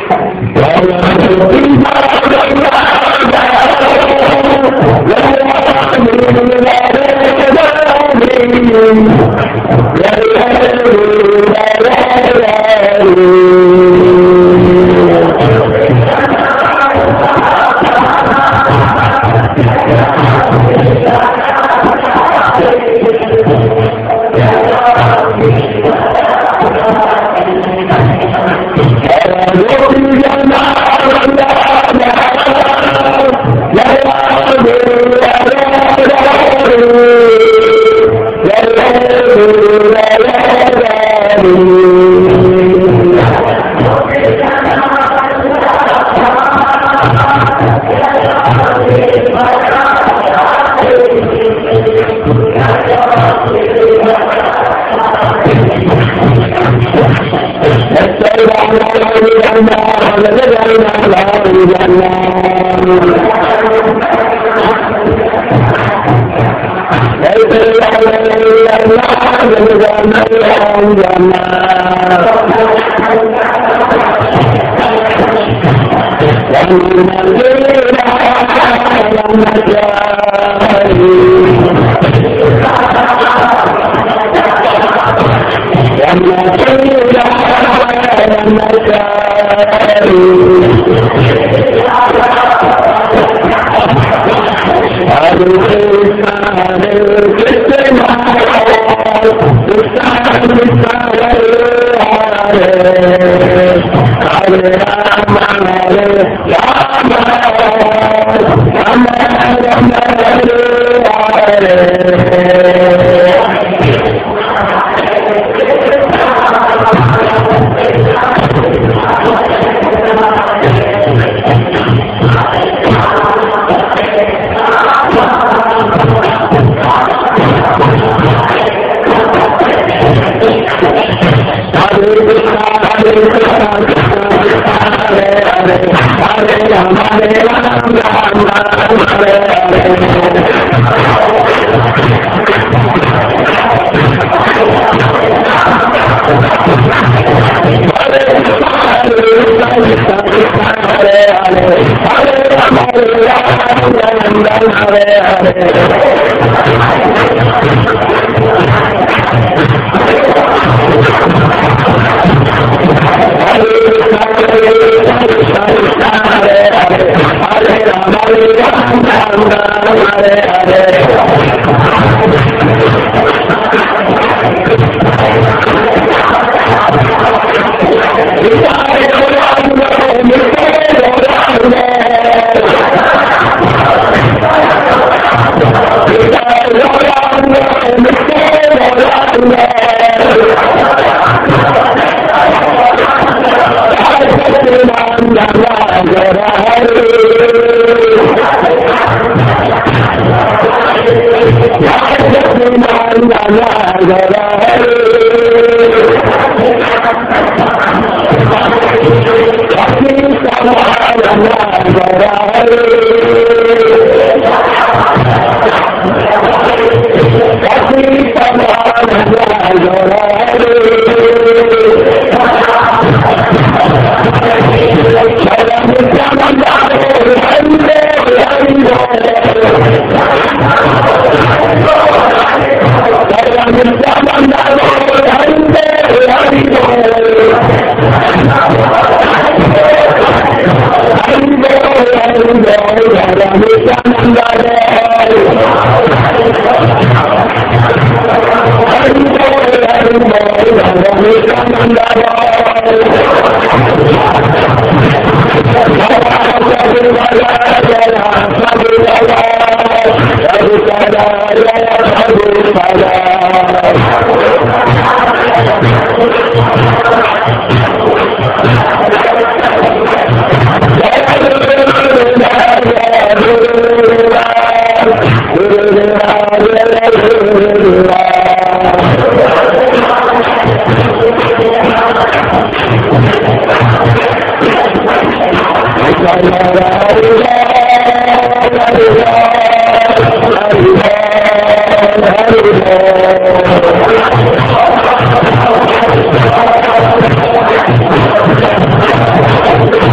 Hare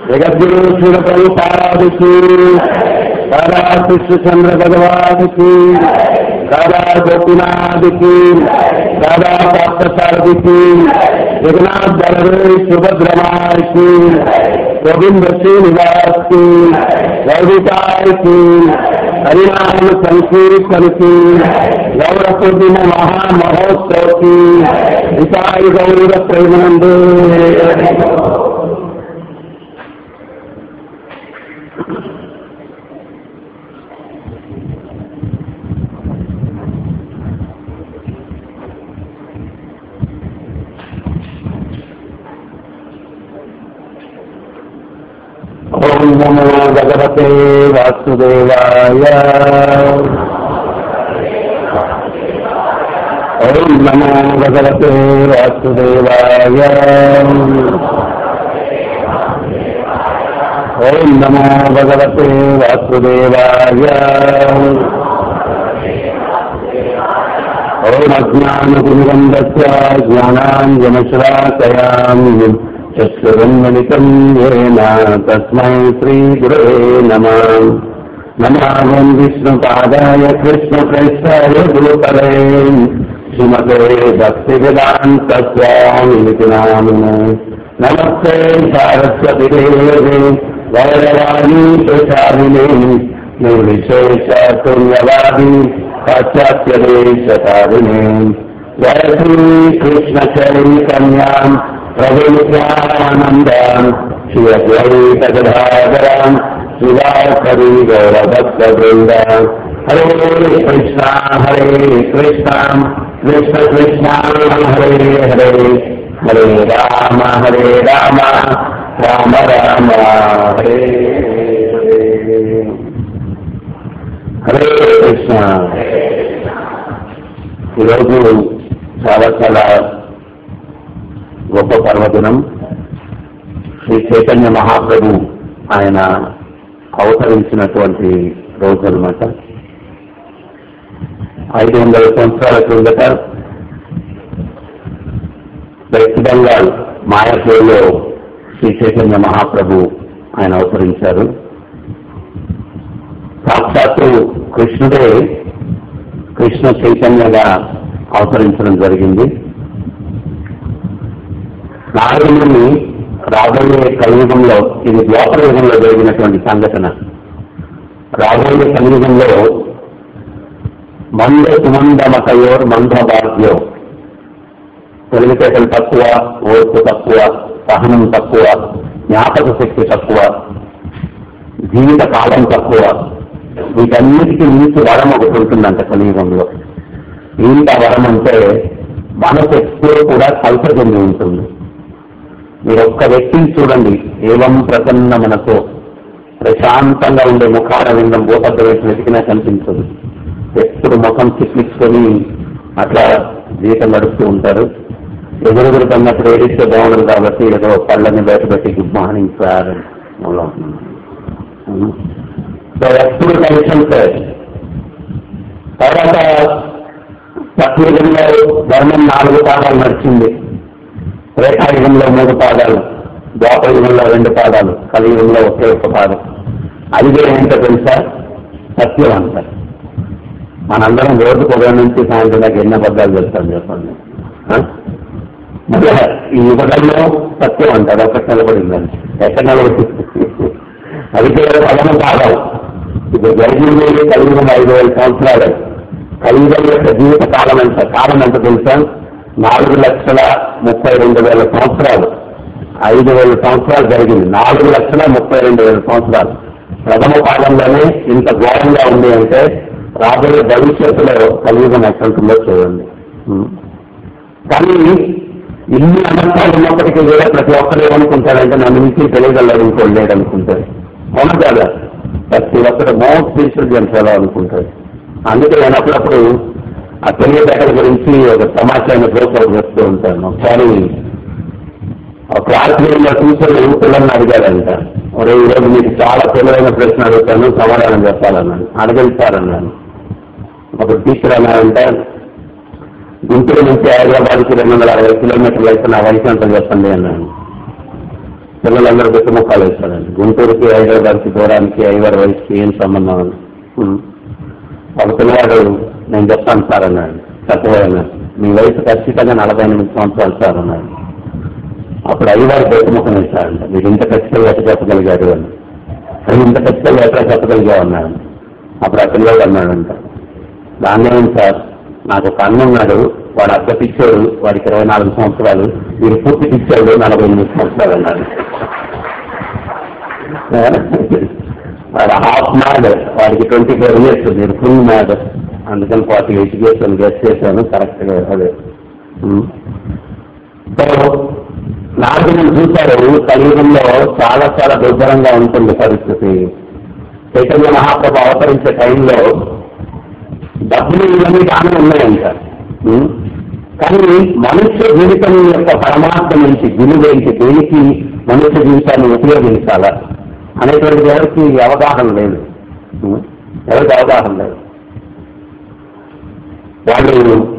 జగద్గురు శిల ప్రభుపాదికి రాధా కృష్ణచంద్ర భగవానికి రాధా గోపినాథ్కి రాధా పార్థసారథికి జగన్నాథ్ బలరే సుభద్రమాకి గోవింద శ్రీనివాస్ కి గౌరికాయ్ కి హరినామ సంకీర్తన్ కి గౌర పూర్ణిమ మహామహోత్సవ్ కి ఇసాయి గౌర ప్రేమానందే ఓం నమో భగవతే వాసుదేవాయ ఓం నమో భగవతే వాసుదేవాయ ఓం నమో భగవతే వాసుదేవాయ ఓం అజ్ఞానగుణందస్య జ్ఞానాంజనశ్రాకయామి చక్షురున్మలితం येन తస్మై శ్రీగురవే నమः నమావం విష్ణుపాదాయ కృష్ణప్రేష్టాయ గురుతలే శ్రీమతే భక్తివేదాంత స్వామికి నామినే నమస్తే సారస్వతి దేవే గౌరవాణి ప్రచారిణే నిర్విశేషతుల్యవాది పాశ్చాత్యదేశకారిణే జయ శ్రీ కృష్ణ చైతన్యాం ప్రవేశానందాన్ శ్రీ అద్వైత గదాధరాన్ శివాకరి గౌరభక్తవృంద హరే కృష్ణ హరే కృష్ణ కృష్ణ కృష్ణ హరే హరే హరే రామ హరే రామ రామ రామ హరే హరే హరే కృష్ణ ఈరోజు చాలా చాలా గొప్ప పర్వదినం శ్రీ చైతన్య మహాప్రభు ఆయన అవతరించినటువంటి రోజు అనమాట ఐదు వందల సంవత్సరాల క్రిందట వెస్ట్ బెంగాల్ మాయాపూర్లో శ్రీ చైతన్య మహాప్రభు ఆయన అవతరించారు సాక్షాత్తు కృష్ణుడే కృష్ణ చైతన్యగా అవతరించడం జరిగింది నారదుని రాబోయే కలియుగంలో ఇది ద్వాపర యుగంలో జరిగినటువంటి సంఘటన రాబోయే కలియుగంలో మంద సుమందమకయోర్ మంద భారత్లో తెలివితేటలు తక్కువ ఓర్పు తక్కువ సహనం తక్కువ జ్ఞాపక శక్తి తక్కువ జీవిత కాలం తక్కువ వీటన్నిటికీ మించి వరం ఒకటి ఉంటుందంట కలియుగంలో ఏంటి ఆ వరం అంటే మనసు ఎప్పుడూ కూడా కల్ప చెంది ఉంటుంది మీరు ఒక్క వ్యక్తిని చూడండి ఏవం ప్రసన్న మనతో ప్రశాంతంగా ఉండే ముఖాన విండం భూపద్ద వేసి వెతికినా కనిపించదు ఎప్పుడు ముఖం చిట్లించుకొని అట్లా జీవితం గడుపుతూ ఉంటారు ఎదురుగురు కన్నప్పుడు ఏడిస్తే బాగుండదు కాబట్టి ఏదో పళ్ళని బయటపెట్టి గుడ్ మార్నింగ్ సార్ సో ఎప్పుడు కనెక్షన్ సార్ తర్వాత సత్యుగంలో ధర్మం నాలుగు పాదాలు నడిచింది రేఖాయుగంలో మూడు పాదాలు ద్వాపరయుగంలో రెండు పాదాలు కలియుగంలో ఒకే ఒక పాదం అది కూడా ఏంటో తెలుసా సత్యం అంటారు మనందరం రోజు పొగ నుంచి సాయంత్రం దాకా ఎన్ని అబద్ధాలు చెప్తాం చెప్పండి ఆ? మరి ఈ యుగంలో సత్యం అంటారు ఒకటి నిలబడిందని ఎక్కడ నిలబడింది అది కూడా పదమ పాదాలు ఇప్పుడు జరిగింది కలియుగం ఐదు వేల సంవత్సరాలు కలియుగం యొక్క జీవిత కాలం ఎంత కాలం ఎంత తెలుసా నాలుగు లక్షల ముప్పై రెండు వేల సంవత్సరాలు ఐదు వేల సంవత్సరాలు జరిగింది నాలుగు లక్షల ముప్పై రెండు వేల సంవత్సరాలు ప్రథమ పాదంలోనే ఇంత ఘోరంగా ఉంది అంటే రాబోయే భవిష్యత్తులో కలియుగం ఎక్కడుంటుందో చూడండి ఉం. కానీ ఇన్ని అనర్థాలు ఉన్నప్పటికీ కూడా ప్రతి ఒక్కరు ఏమనుకుంటారంటే నన్ను మించి తెలియగలరు ఇంకోటి లేడు అనుకుంటారు అవును కదా ప్రతి ఒక్కరు మోస్ట్ ఇంటెలిజెన్స్ ఎలా అనుకుంటారు అందుకే నేను అప్పుడప్పుడు ఆ తెలియబెట్టల గురించి ఒక సమాచారాన్ని ప్రోత్సాహం చేస్తూ ఉంటాను ఒకసారి ఒక క్లాస్ రూమ్లో టీచర్లు పిల్లల్ని అడిగారంట ఒరే ఈరోజు మీకు చాలా తెలివైన ప్రశ్న అడుగుతాను సమాధానం చెప్పాలన్నాను అడగలుగుతారన్నాను ఒక టీచర్ అన్నారంటే గుంటూరు నుంచి హైదరాబాద్కి రెండు వందల అరవై కిలోమీటర్లు అయితే నా వయసు ఎంత చెప్పండి అన్నాను పిల్లలందరూ పెద్ద ముఖాలు వేస్తారండి గుంటూరుకి హైదరాబాద్కి దూరానికి ఐవర్ వయసుకి ఏం సంబంధం అని ఉం. ఒక పిల్లవాడు నేను చెప్తాను సార్ అన్నాడు చక్కగా అన్నాడు మీ వయసు ఖచ్చితంగా నలభై ఎనిమిది సంవత్సరాలు సార్ అన్నాడు అప్పుడు ఐవారు పెద్ద ముఖం వేశారంట మీరు ఇంత ఖచ్చితంగా ఎట్లా చెప్పగలిగారు అని అది ఇంత ఖచ్చితంగా ఎట్లా చెప్పగలిగా అన్నాడు అప్పుడు ఆ పిల్లవాడు అన్నాడంట దాన్నే ఉంది సార్ నాకు ఒక అన్న ఉన్నాడు వాడు అద్దె పిచ్చాడు వాడికి ఇరవై నాలుగు సంవత్సరాలు వీడు పూర్తి పిచ్చాడు నలభై ఎనిమిది సంవత్సరాలు అన్నాడు వాడు హాఫ్ మ్యాడ్ వాడికి ట్వంటీ ఫోర్ ఇయర్స్ మీరు ఫుల్ మ్యాడ్ అందుకని ఫార్టీ ఎడ్యుకేషన్ గెస్ట్ చేశాను కరెక్ట్ గా అదే ఉం. సో నారదుని చూశారు కలియుగంలో చాలా చాలా దుర్భరంగా ఉంటుంది పరిస్థితి చైతన్య మహాప్రభు అవతరించే టైంలో డబ్బులు ఇవన్నీ బాగానే ఉన్నాయంట ఉం? కానీ మనుష్య జీవితం యొక్క పరమాత్మ నుంచి విలువేంటి దేనికి మనుష్య జీవితాన్ని ఉపయోగించాలా అనేటువంటి ఎవరికి అవగాహన లేదు ఉం? ఎవరికి అవగాహన లేదు వాళ్ళు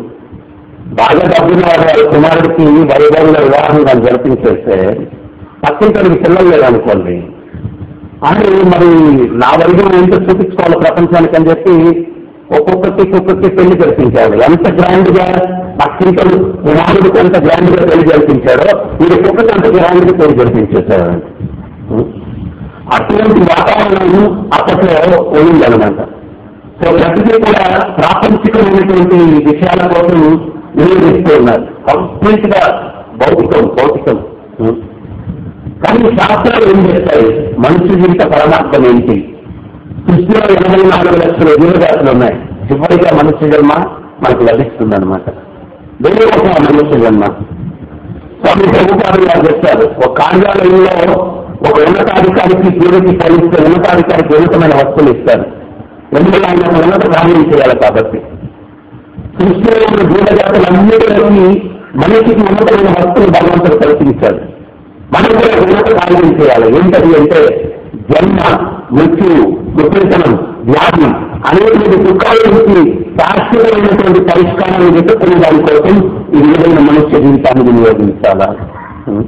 బాగా డబ్బున్న వాడు వాళ్ళ కుమారుడికి వైభవంగా వివాహం కానీ జరిపించేస్తే పక్కింటికి పిల్లలు లేదనుకోండి అని మరి నా వైద్యం ఏంటో చూపించుకోవాలి ప్రపంచానికి అని చెప్పి ఒక్కొక్కరికి ఒక్కొక్కరికి పెళ్లి జరిపించాడు ఎంత గ్రాండ్ గా పక్కింటలు కుమారుడికి ఎంత గ్రాండ్ గా పెళ్లి జరిపించాడో వీడి ఒక్కొక్కటి అంత గ్రాండ్ గా పెళ్లి జరిపించేశాడు అటువంటి వాతావరణం అప్పట్లో పోయిందనమాట సో ప్రతిదీ కూడా ప్రాపంచికమైనటువంటి విషయాల కోసం వినియోగిస్తూ ఉన్నారు కంప్లీట్ గా భౌతికం భౌతికం ఉం. కానీ శాస్త్రాలు ఏం చేస్తాయి మనిషి జీవిత పరమాత్మ ఏంటి సృష్టిలో ఎనభై నాలుగు లక్షల జీవజాతులు ఉన్నాయి చివరిగా మనుష్య జన్మ మనకు లభిస్తుంది అనమాట దేని కోసం ఆ మనుష్య జన్మ స్వామి ప్రభుత్వాలు గారు చెప్తారు ఒక కార్యాలయంలో ఒక ఉన్నతాధికారికి పీడికి పోలిస్తే ఉన్నతాధికారికి ఉన్నతమైన వస్తువులు ఇస్తారు ఎందుకంటే ఆయన ఒక ఉన్నత కార్యం చేయాలి కాబట్టి సృష్టిలో ఉన్న జీవజాతులన్నిటిలోని మనిషికి ఉన్నతమైన వస్తువులు భగవంతుడు కల్పించాడు మనం కూడా ఒక ఉన్నత కార్యం చేయాలి ఏంటది అంటే జన్మ మృత్యు విపరీతనం వ్యాధి అనేటువంటి దుఃఖాల నుంచి శాశ్వతమైనటువంటి పరిష్కారాన్ని వెతుక్కునే దానికోసం ఈ విధమైన మనుష్య జీవితాన్ని వినియోగించాలా ఉం.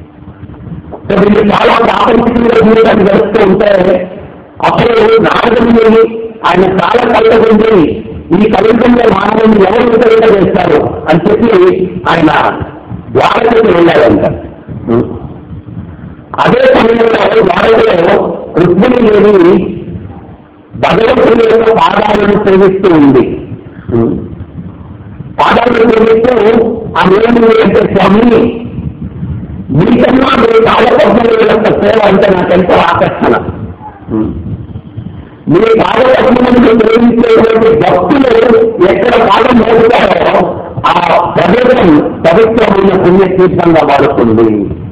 సో వీళ్ళు చాలా ప్రాపంచికంగా జీవితాన్ని గడుస్తూ ఉంటే అప్పుడు నారదుని ఆయన చాలా కలగొంది ఈ కలియుగంలో మానవుని ఎవరు విధంగా చేస్తారు అని చెప్పి ఆయన ద్వారకకి వెళ్ళాడంట ఉం. అదే సమయంలో ద్వారకలో రుక్మిణి దేవి భగవంతుని యొక్క పాదాలను సేవిస్తూ ఉంది ఉం. పాదాలను సేవిస్తూ ఆ దేవుని అంటే స్వామి మీకన్నా మీ కాలపద్మల యొక్క సేవ అంటే నాకు ఎంతో ఆకర్షణ ఉం. మీ కాలపద్మలను ప్రేమించేటువంటి భక్తులు ఎక్కడ కాలం మోగుతారో ఆ ప్రదేశం పవిత్రమైన పుణ్యతీర్థంగా మారుతుంది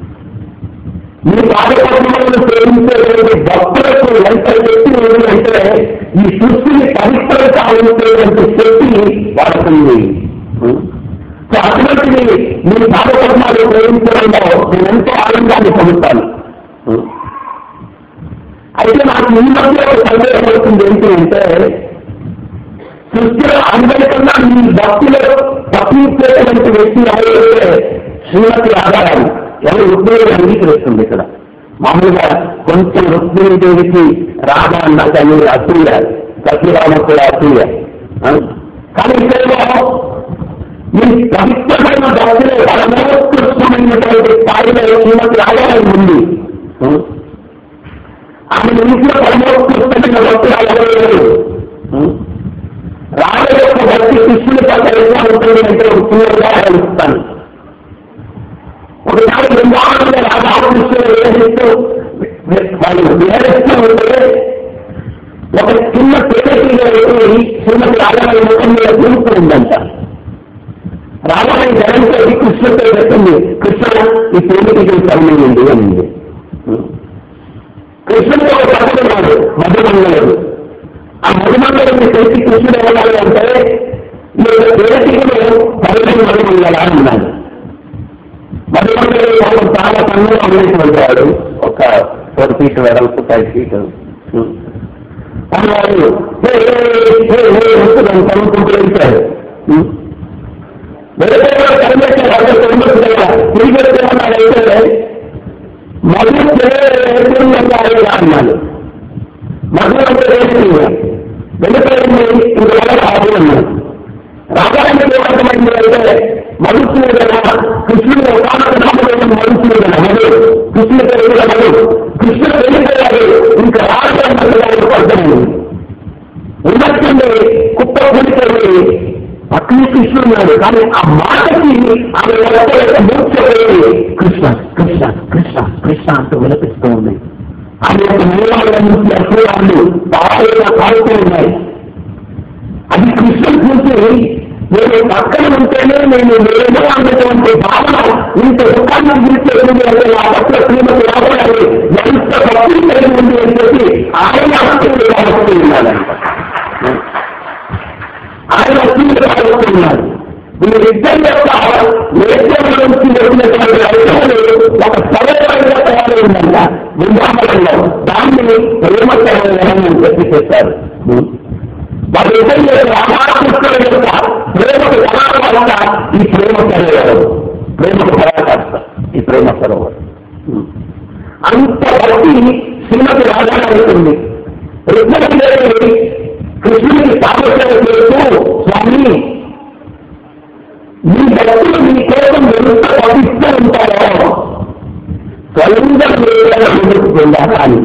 మీ కార్యక్రమాలను ప్రేమించేటువంటి భక్తులకు ఎంత శక్తి ఉంది అంటే ఈ సృష్టిని పవిత్రం కావాల్సినటువంటి శక్తి వాడుతుంది సో అటువంటిది మీ కార్యక్రమాలు ప్రేమించడంలో నేను ఎంతో ఆనందాన్ని పొందుతాను అయితే నాకు ఈ మధ్య ఒక సందేహం అవుతుంది ఏంటి అంటే సృష్టిలో అందరికన్నా మీ భక్తులు తప్పించేటువంటి వ్యక్తి ఎవరైతే శ్రీమతి ఆధారాలు ఎవరు రుక్మిణి అంగీకరిస్తుంది ఇక్కడ మామూలుగా కొంచెం రుక్మిణి దేవికి రాధ అన్నా కానీ అసూయ సత్యరామ కూడా అసూయ ఆ? కానీ ఇక్కడ మీ పవిత్రమైన భక్తులు పరమోత్కృష్టమైనటువంటి స్థాయిలో శ్రీమతి ఆధారం ఉంది ఆ? ఆమె ఇంట్లో పరమోత్కృష్టమైన భక్తులు ఎవరు లేరు ఆ? రాజ యొక్క భక్తి కృష్ణుడి పట్ల ఎలా ఉంటుంది అంటే ఒక చిన్న ఉదాహరణ ఇస్తాను ఒకసారి బృందావనంలో రాధాకృష్ణుడు విహరిస్తూ వాళ్ళు విహరిస్తూ ఉంటే ఒక చిన్న తేలికగా వెళ్ళి శ్రీమతి రాధారాణి ముఖం మీద తిరుగుతూ ఉందంట రాధారాణి జనంతో కృష్ణుడితో చెప్పింది కృష్ణ ఈ తేలికకి తరలింది అనింది కృష్ణుడితో ఒక పడుతున్నాడు మధుమంగళుడు ఆ మధుమంగళుడిని తెలిసి కృష్ణుడు ఎవరు అంటే ఈ యొక్క తేలికలు పరుగు మధుమంగళ అన్నాడు మధుమంగళుడు ఒక చాలా సన్నగా ఉన్నటువంటి వాడు ఒక ఫోర్ ఫీట్ వెడల్పు ఫైవ్ ఫీట్ అన్నాడు వస్తుందని కనుక్కుంటూ వెళ్తాడు వెళ్తే కనిపించాడు అక్కడ కనిపిస్తుంది కదా తిరిగి వెళ్తే అయితే మధు ఉన్నాడు కానీ ఆ మాటకి ఆమె యొక్క యొక్క మూర్చపోయి కృష్ణ కృష్ణ కృష్ణ కృష్ణ అంటూ విలపిస్తూ ఉంది ఆమె యొక్క మూలాల నుంచి అసూయాలు బాగా కాలుతూ ఉన్నాయి అది కృష్ణ చూసి నేను పక్కన ఉంటేనే నేను నేను అన్నటువంటి భావన ఇంత దుఃఖాన్ని గురించి అంటే నా పట్ల శ్రీమతి రాబోయాలి ఎంత భక్తి కలిగి ఉంది అని చెప్పి ఆయన అసూలుగా వస్తూ ఉన్నాడంట ఆయన అసూలుగా వస్తూ ఉన్నాడు వీరిద్దరి యొక్క నేత్రం నుంచి వచ్చినటువంటి ఐక్యతలు ఒక సరళంగా తయారైందంట బృందావనంలో దాన్ని ప్రేమ సరళం అని చెప్పి చెప్పారు వారి ఇద్దరి రామాకృష్ణుల యొక్క ప్రేమకు సమానమైన ఈ ప్రేమ సరోవరం ప్రేమకు పరాకాష్ట ఈ ప్రేమ సరోవరం అంత భక్తి శ్రీమతి రాజాగా ఉంటుంది రుక్మిణి కృష్ణుడికి సామర్థ్యం చేస్తూ స్వామి మీ భక్తులు మీ కోసం ఎంత పవిస్తూ ఉంటారో స్వయంగా మీరు ముందుకు వెళ్ళారా అని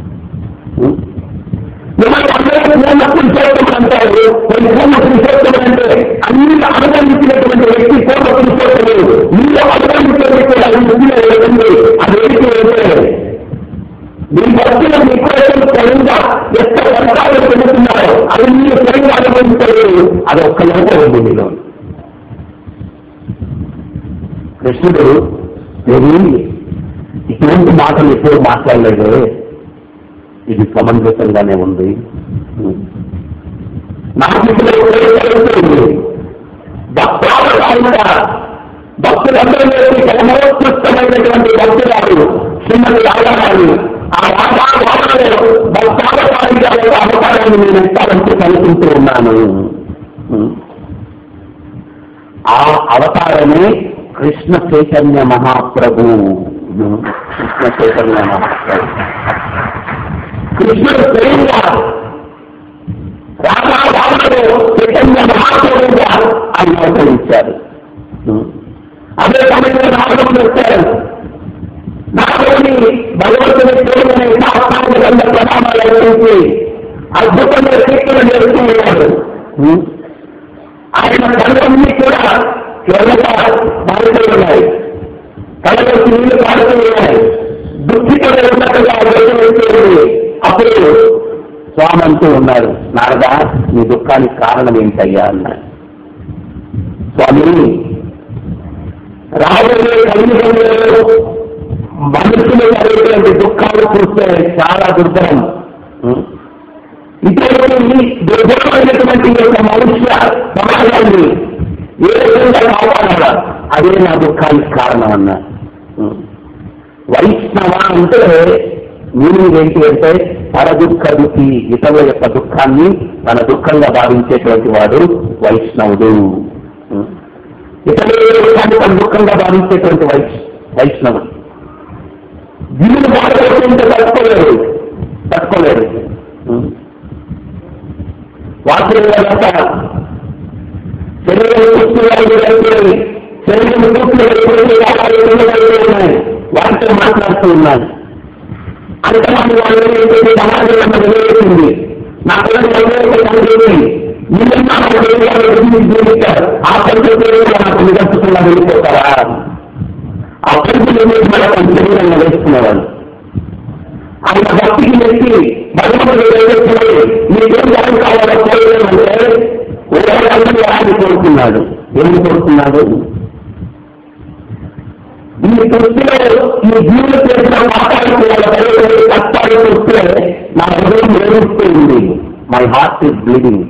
మిమ్మల్ని అందరూ పూర్ణత్వం చేయడం అంటారు కొన్ని పూర్ణత్వం చేయడం అంటే అన్ని అనుభవించినటువంటి వ్యక్తి పూర్ణత్వం చేయలేదు మీరు అనుభవించే వ్యక్తి అది ముందులో ఉంటుంది అది ఏంటి అంటే మీ భక్తులు మీ కోసం స్వయంగా ఎంత వర్గాలు పెడుతున్నారో అది మీరు స్వయంగా అనుభవించలేదు అది ఒక్కలాగా ఉంది మీలో కృష్ణుడు దేవి ఇటువంటి మాటలు ఎప్పుడు మాట్లాడలేదు ఇది సమంజసంగానే ఉంది నాకు ఇప్పుడు ఉంది భక్తులు భక్తులందరూ సర్వోత్కృష్టమైనటువంటి భక్తురాలు శ్రీమతి రాజారాణి ఆ రాజాలో భక్తావతారి గారి అవతారాన్ని నేను ఎత్తాలంటే కల్పిస్తూ ఉన్నాను ఆ అవతారమే కృష్ణ చైతన్య మహాప్రభు కృష్ణ చైతన్య మహాప్రభు కృష్ణుడు స్వయంగా రామారాముడు చైతన్య మహాప్రభుగా ఆయన అవతరించారు అదే సమయంలో నాగములు వచ్చారు నాగముని భగవంతుని దేవుని శాస్త్రాన్ని గంధ ప్రణామాలు అర్పించి అద్భుతంగా కీర్తన చేస్తూ ఉన్నారు ఆయన కళ్ళన్నీ కూడా ఎర్రగా మారుతూ ఉన్నాయి కళ్ళకి నీళ్లు పాడుతూ ఉన్నాయి దుఃఖితులు ఉన్నట్టుగా ఉంది అప్పుడు స్వామి అంటూ ఉన్నారు నారదా నీ దుఃఖానికి కారణం ఏంటయ్యా అన్నాడు స్వామి రాబోయే కలియుగంలో మనుషులు కలిగేటువంటి దుఃఖాలు చూస్తే చాలా దుర్భరం ఇటువంటి దుర్భరమైనటువంటి యొక్క మనుష్య సమాజాన్ని ఏ విధంగా కాపాడాలా అదే నా దుఃఖానికి కారణం అన్నా వైష్ణవ అంటే మీనింగ్ ఏంటి అంటే పర దుఃఖ దుఃఖి ఇతరుల యొక్క దుఃఖాన్ని తన దుఃఖంగా భావించేటువంటి వాడు వైష్ణవుడు ఇతరుల దుఃఖాన్ని తన దుఃఖంగా భావించేటువంటి వైష్ వైష్ణవుడు వీళ్ళు బాధపడుతుంటే తట్టుకోలేరు తట్టుకోలేరు వాసులంతా శరీరం చూస్తున్నాయి శరీరం చూస్తున్నాయి వాటితో మాట్లాడుతూ ఉన్నాను అంతమంది వాళ్ళు ఏంటంటే సమాజంలో నిలవేసింది నా పిల్లలు నిలవేసింది నిజంగా జీవించారు ఆ పరిస్థితుల్లో నాకు నిరస్తున్నా వెళ్ళిపోతారా ఆ పరిస్థితులు మన శరీరంగా వేసుకునేవాళ్ళు ఆయన భక్తికి మెచ్చి భగవంతుడు వేస్తున్నాడు మీకేం జనం కావాలో కోరలేమంటే ఉదయాన్ని ఆయన కోరుతున్నాడు ఎందుకు కోరుతున్నాడు ఈ దృష్టిలో ఈ జీవులు చేసిన పాపాలకు వాళ్ళ పడే కష్టాలు చూస్తే నా హృదయం వేధిస్తూ ఉంది మై హార్ట్ ఇస్ బ్లీడింగ్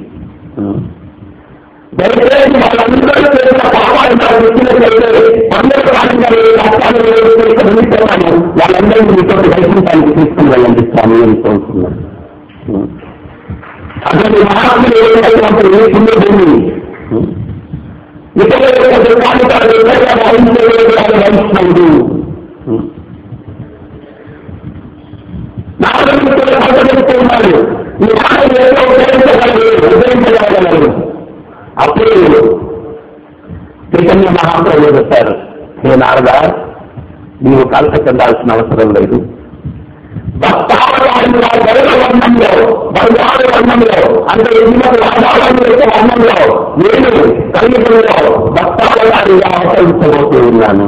దయచేసి వాళ్ళందరూ చేసిన పాపాలు నా దృష్టిలోకి అందరూ కాలంగా కష్టాలు నిమిత్తమాను వాళ్ళందరినీ మీతో దర్శించడానికి తీసుకుని వెళ్ళండి స్వామి అని కోరుతున్నాను అసలు మహాత్ములు ఏమైనటువంటి ఏ పుణ్యభూమి ఇతరుల యొక్క దుఃఖాన్ని తాను ఇతరుగా భావించేవాడు వైష్ణవుడు నాగరికులు పట్టబడుతూ ఉన్నారు ఈ మాటలు ఏదో ఉపయోగించగలరు ఉపయోగించగలగలరు అప్పుడు చైతన్య మహాప్రభు చెప్పారు హే నారద నీవు కలత చెందాల్సిన అవసరం లేదు భక్తావతార ఆయన గరుడ వర్ణంలో బంగారు వర్ణంలో అంటే ఎన్నో రాజాలను యొక్క వర్ణంలో నేను కలియుగంలో భక్తాల వారిగా అవతరించబోతూ ఉన్నాను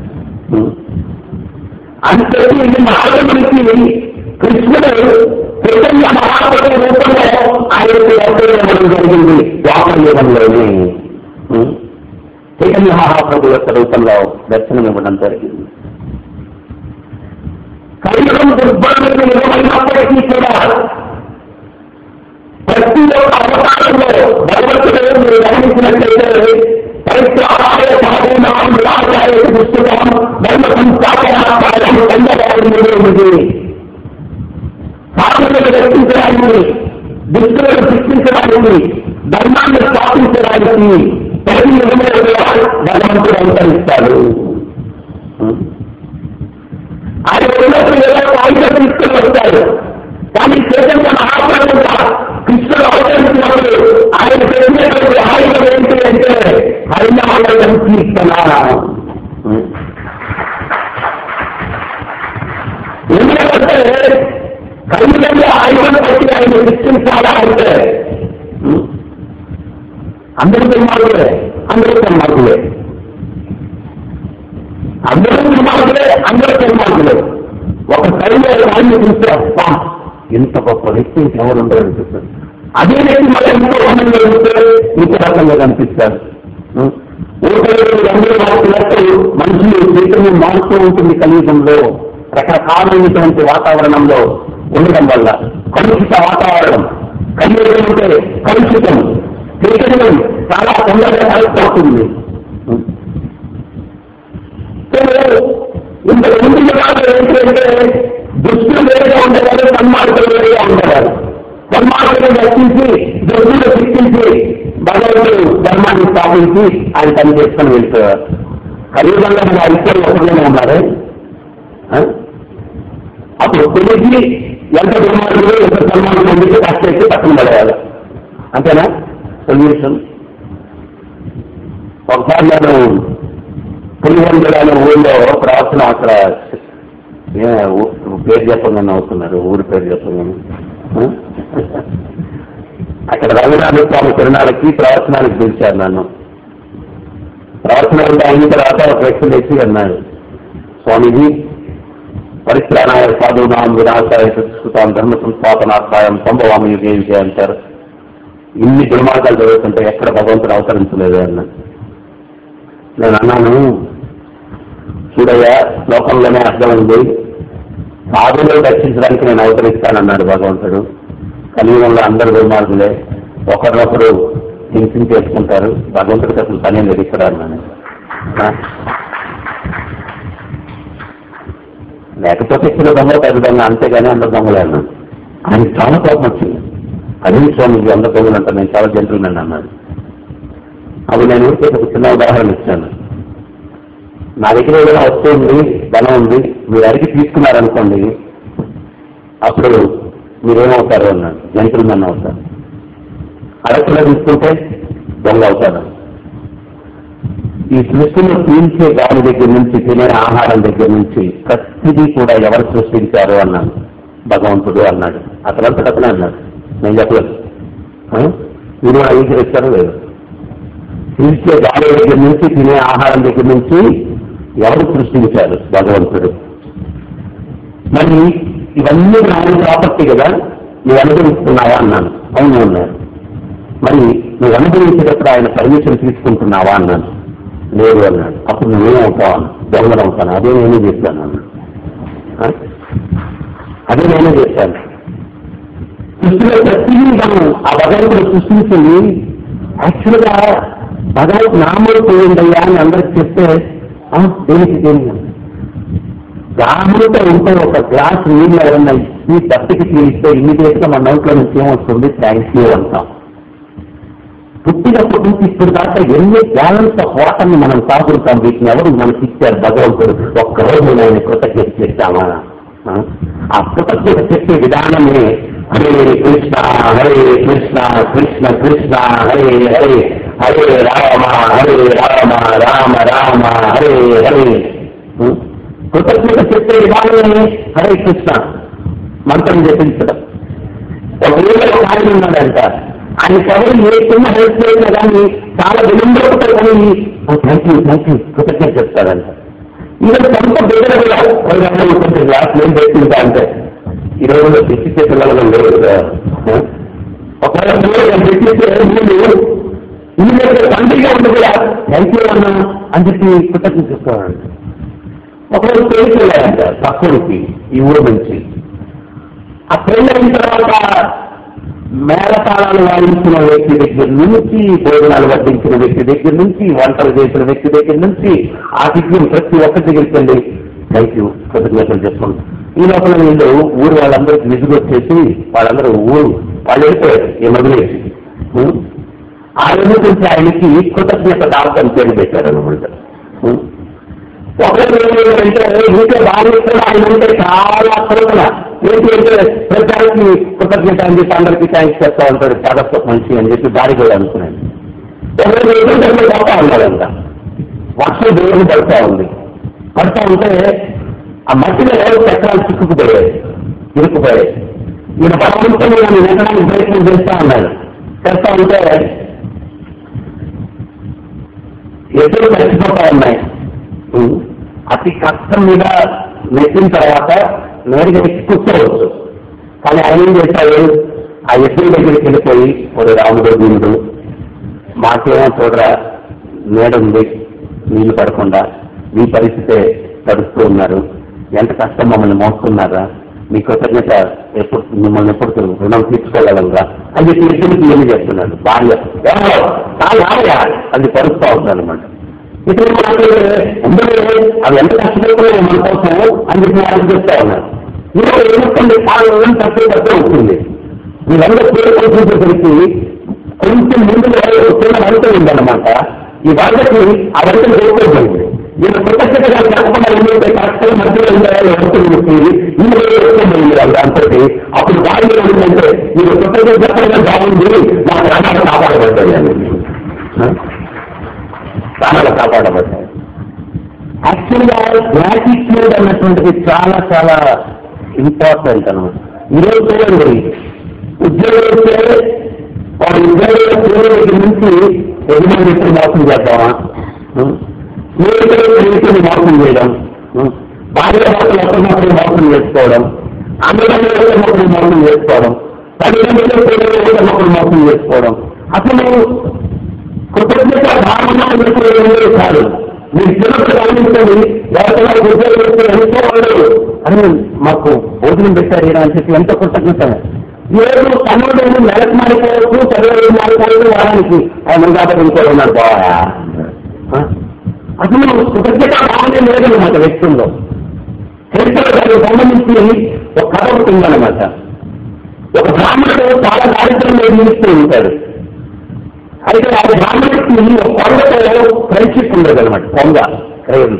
అంటే ఇది నాగరికి కృష్ణుడు చైతన్య మహాప్రభు రూపంలో ఆయనకు అవతరించడం జరిగింది ద్వాపరయుగంలోనే చైతన్య మహాప్రభు యొక్క రూపంలో దర్శనం ఇవ్వడం జరిగింది కలియుగం దుర్బలమైన యుగమైనప్పటికీ కూడా ప్రతి ఒక్క అవతారంలో భగవంతుడు మీరు గమనించినట్లయితే పరిత్రాహాయ సాధూనాం విలాసాయ పుస్తకం ధర్మ సంస్థాపనాకారం కందగారిది సాధులను రక్షించడానికి దుష్టులను శిక్షించడానికి ధర్మాన్ని స్థాపించడానికి ప్రతి యుగంలో కూడా భగవంతుడు అవతరిస్తాడు ఆయన ఉన్నప్పుడు ఏదో ఆయుధ తీసుకుని వస్తాడు కానీ చైతన్య మహాప్రభుగా కృష్ణుడు అవతరించినప్పుడు ఆయన పెట్టినటువంటి ఆయుధం ఏంటి అంటే హరినామం కీర్తన ఎందుకంటే కలియుగంలో ఆయుధం పట్టి ఆయన శిక్షించాలా అంటే అందరూ దుర్మార్గులే అందరూ దుర్మార్గులే అందరూ దుర్మార్గులే అందరూ దుర్మార్గులే ఒక శైలి వాడిని చూస్తే అబ్బా ఇంత గొప్ప వ్యక్తి ఎవరు ఉండరు అనిపిస్తుంది అదే వ్యక్తి మళ్ళీ ఇంకో రకంగా చూస్తే ఇంకో రకంగా కనిపిస్తారు ఊరికే అందరూ మారుతున్నట్టు మనుషులు చైతన్యం మారుతూ ఉంటుంది కలియుగంలో రకరకాలైనటువంటి వాతావరణంలో ఉండడం వల్ల కలుషిత వాతావరణం కలియుగం అంటే కలుషితం చైతన్యం చాలా తొందరగా కలిసిపోతుంది ఇంత ముందు జనాలు ఏంటంటే దుష్టులు వేరుగా ఉండేవారు సన్మార్గులు వేరుగా ఉండేవారు సన్మార్గులు రక్షించి దుష్టులు శిక్షించి భగవంతుడు ధర్మాన్ని స్థాపించి ఆయన పని చేసుకొని వెళ్ళిపోయారు కలియుగంలో మన ఐక్యం ఒకరిలోనే ఉన్నారు అప్పుడు తెలిసి ఎంత దుర్మార్గులు ఎంత సన్మార్గులు ఎందుకు కష్టం పక్కన పడేయాలి అంతేనా సొల్యూషన్ ఒకసారి నేను పులివెందుల అనే ఊళ్ళో ప్రవచనం అక్కడ ఏ, ఊ- పేరు చెప్పండి అవుతున్నారు ఊరి పేరు చెప్పండి అక్కడ రఘునాథ స్వామి తిరునాళ్ళకి ప్రవచనానికి పిలిచారు నన్ను ప్రవచనం అయిన తర్వాత ఒక వ్యక్తి తెచ్చి అన్నాడు స్వామిజీ పరిత్రాణాయ సాధునాం వినాశాయ సంస్కృతాం ధర్మ సంస్థాపనార్థాయం సంభవామి యుగే విజయ అంటారు ఇన్ని దుర్మార్గాలు చదువుతుంటే ఎక్కడ భగవంతుడు అవతరించలేదు అన్నాడు నేను అన్నాను చూడయ్యా లోకంలోనే అర్థం ఉంది సాధువులను రక్షించడానికి నేను అవతరిస్తానన్నాడు భగవంతుడు కలియుగంలో అందరు దుర్మార్గులే ఒకరినొకరు హింసించి చేసుకుంటారు భగవంతుడికి అసలు పని లేదు ఇక్కడ అన్నాను ఆ? లేకపోతే ఇక్కడ దొంగ పెద్ద దొంగ అంతేగాని అందరు దొంగలే అన్నాను ఆయనకి చాలా కోపం వచ్చింది అదే స్వామి అందరు దొంగలు అంటారు నేను చాలా జంతువులు అన్నాడు అవి నేను ఊరికే ఒక చిన్న ఉదాహరణ ఇచ్చాను నా దగ్గర ఏదైనా వస్తువు ఉంది ధనం ఉంది మీరు అడిగి తీసుకున్నారనుకోండి అప్పుడు మీరేమవుతారు అన్నాడు జంతువులు అవుతారు అడగకుండా తీసుకుంటే దొంగ అవుతారు ఈ సృష్టిని పీల్చే గాలి దగ్గర నుంచి తినే ఆహారం దగ్గర నుంచి ప్రతిదీ కూడా ఎవరు సృష్టించారు అన్నాను భగవంతుడు అన్నాడు అతనంతట అతనే అన్నాడు నేను చెప్పలేదు ఆ? మీరు అంగీకరిస్తారో లేదు పీల్చే గాలి దగ్గర నుంచి తినే ఆహారం దగ్గర నుంచి ఎవరు సృష్టించారు భగవంతుడు మరి ఇవన్నీ నాయన ప్రాపర్టీ కదా నువ్వు అనుభవిస్తున్నావా అన్నాను అవును అన్నాడు మరి నువ్వు అనుభవించేటప్పుడు ఆయన పర్మిషన్ తీసుకుంటున్నావా అన్నాను లేదు అన్నాడు అప్పుడు నువ్వేమవుతావు అన్నాడు దొంగలు అవుతాను అదే నేనే చేశాను అన్నాడు ఆ? అదే నేనే చేశాను సృష్టిలో ప్రతిదీ మనం ఆ భగవంతుడు సృష్టించింది యాక్చువల్గా భగవంతు నామలు పోయిందయ్యా అని అందరికి చెప్తే "ఆ, దేనికి దేనికి దాహంతో ఉంటే ఒక గ్లాస్ నీళ్ళు ఎవరన్నా ఈ దప్పికి తీరిస్తే ఇమీడియట్ గా మన నోట్లో నుంచి ఏమొస్తుంది థ్యాంక్ యూ అంటాం పుట్టినప్పటి నుంచి ఇప్పుడు దాకా ఎన్ని బ్యాలెన్స్ ఆఫ్ వాటర్ ని మనం తాగుతాం వీటిని ఎవరు మనకి ఇచ్చారు భగవంతుడు ఒక్కరోజు ఆయన కృతజ్ఞత చేస్తామా ఆ? ఆ కృతజ్ఞత చెప్పే విధానమే హరే కృష్ణ హరే కృష్ణ కృష్ణ కృష్ణ హరే హరే హరే రామ హరే రామ రామ రామ హరే హరే ఆ? కృతజ్ఞత చెప్పే విధానమే హరే కృష్ణ మంత్రం చెప్పించడం ఒక ఊళ్ళో ఒక ఆయన ఉన్నాడంట ఆయన ఎవరు ఏ చిన్న హెల్ప్ చేసినా కానీ చాలా విలంబరపడతారు కానీ థ్యాంక్ యూ థ్యాంక్ యూ కృతజ్ఞత చెప్తాడంట ఈరోజు సొంత బిడ్డలు కూడా వాళ్ళు కొంచెం గ్లాస్ నేను పెట్టిందా అంటే ఈ రోజుల్లో తెచ్చిచ్చే పిల్లలు లేదు కదా ఒకవేళ మీరు తెచ్చిస్తే మీరు ఈ మీద తండ్రిగా ఉండి కూడా థ్యాంక్ యూ అన్నా అని చెప్పి కృతజ్ఞత చెప్తాడంట ఒకరోజు పెళ్లికి వెళ్ళాడంట పక్కడికి ఈ ఊరు నుంచి ఆ పెళ్లి అయిన తర్వాత మేళతాళాలు వాయించిన వ్యక్తి దగ్గర నుంచి భోజనాలు వడ్డించిన వ్యక్తి దగ్గర నుంచి వంటలు చేసిన వ్యక్తి దగ్గర నుంచి ఆ దిగ్గు ప్రతి ఒక్కరి దగ్గరికి వెళ్ళి థ్యాంక్ యూ కృతజ్ఞతలు చెప్పుకుంటాం ఈ లోపల వీళ్ళు ఊరు వాళ్ళందరికీ విసుగు వచ్చేసి వాళ్ళందరూ ఊరు వాళ్ళు వెళ్ళిపోయారు ఈ మొదలేసి ఆ రోజు నుంచి ఆయనకి కృతజ్ఞత దావతం పేరు పెట్టారు అనమాట ఒకరు అంటే ఇంకే బాధిస్తున్న ఆయన అంటే చాలా కృతజ్ఞ ఏంటి అంటే ప్రచారానికి కృతజ్ఞత అని చెప్పి అందరికీ థ్యాంక్స్ చెప్తా ఉంటాడు చాలా మంచి అని చెప్పి దారి కూడా అనుకున్నాను ఒకరోజు ఎదురు పోతా ఉన్నాడంట వర్షం దేవుడు పడుతూ ఉంది పడుతూ ఉంటే ఆ మట్టిలో చక్రాలు చిక్కుకుపోయాయి ఇరుక్కుపోయాయి ఈయన బలవంతం నేను వెంటనే ప్రయత్నం చేస్తా ఉన్నాడు చేస్తా ఉంటే ఎదురు చచ్చిపోతా ఉన్నాయి అతి కష్టం మీద నెట్టిన తర్వాత నేరుగా ఎక్కి కూర్చోవచ్చు కానీ ఆయన ఏం చేశాడు ఆ ఎద్దుల దగ్గరికి వెళ్ళిపోయి ఒక రాముడు దీనుడు మాకేమో చూడరా మేడ ఉంది నీళ్లు పడకుండా మీ పరిస్థితే తడుస్తూ ఉన్నారు ఎంత కష్టం మమ్మల్ని మోస్తున్నారా మీ కృతజ్ఞత ఎప్పుడు మిమ్మల్ని ఎప్పుడు రుణం తీర్చుకోగలరా అని చెప్పి ఎద్దులకి ఏమి చేస్తున్నాడు భార్య రావయా అది పరుస్తూ ఉంటుంది అనమాట ఇతరులు మాట్లాడే అందరూ అవి ఎంత కష్టపడుతున్నాయి మన కోసం అని చెప్పి వాళ్ళు చెప్తా ఉన్నారు ఇందులో ఏమవుతుంది ఆ రోజు తక్కువ తక్కువ అవుతుంది వీళ్ళందరూ పేరు చూసేసరికి కొంచెం ముందులో చిన్న వరద ఉందన్నమాట ఈ వరదకి ఆ వరదలు చేసుకోబడింది ఈయన కృతజ్ఞతగా చెప్పకుండా ఎందుకంటే కష్టం మధ్యలో ఉండాలి వరదలు వచ్చింది ఇందులో ఎక్కువైంది వాళ్ళు అంతటి అప్పుడు వాళ్ళు ఏంటంటే మీరు కృతజ్ఞత చెప్పడం బాగుంది మా ప్రాణాలు కాపాడబడ్డాయి అని ప్రాణాలు కాపాడబడ్డాయి యాక్చువల్గా గ్రాటిట్యూడ్ అన్నటువంటిది చాలా చాలా ఇంపార్టెంట్ అనమాట ఈరోజు చూడండి ఉద్యోగం వస్తే వాడు ఉద్యోగం పేరు దగ్గర నుంచి యజమాని ఎప్పుడు మోసం చేద్దామా స్నేహితులు స్నేహితులు మోసం చేయడం భార్య భర్తలు ఒకరినొకరు మోసం చేసుకోవడం అన్నదమ్ములు ఒకరినొకరు మోసం చేసుకోవడం తల్లిదండ్రులు పిల్లలు ఒకరినొకరు మోసం చేసుకోవడం అసలు కృతజ్ఞత భావన పెట్టుకోవడం కాదు మీరు చిన్నప్పుడు గమనించండి ఎవరికైనా ఉద్యోగం చేస్తే ఎంతో వాళ్ళు అని మాకు భోజనం పెట్టారు ఈయన అని చెప్పి ఎంతో కృతజ్ఞత ఏడు కన్నుడు నెలకు మారిపోవచ్చు చదివేది మారిపోవచ్చు వారానికి ఆయన కాబట్టి ఇంకో ఉన్నారు బాగా అసలు కృతజ్ఞత భావనే లేదన్నమాట వ్యక్తుల్లో చరిత్ర దానికి సంబంధించి ఒక కథ ఒకటి ఉందన్నమాట ఒక బ్రాహ్మణుడు చాలా దారిద్ర్యంలో జీవిస్తూ ఉంటాడు అయితే ఆ బ్రాహ్మణుడికి ఒక కొండతో ఫ్రెండ్షిప్ ఉండదు అనమాట కొండ క్రయం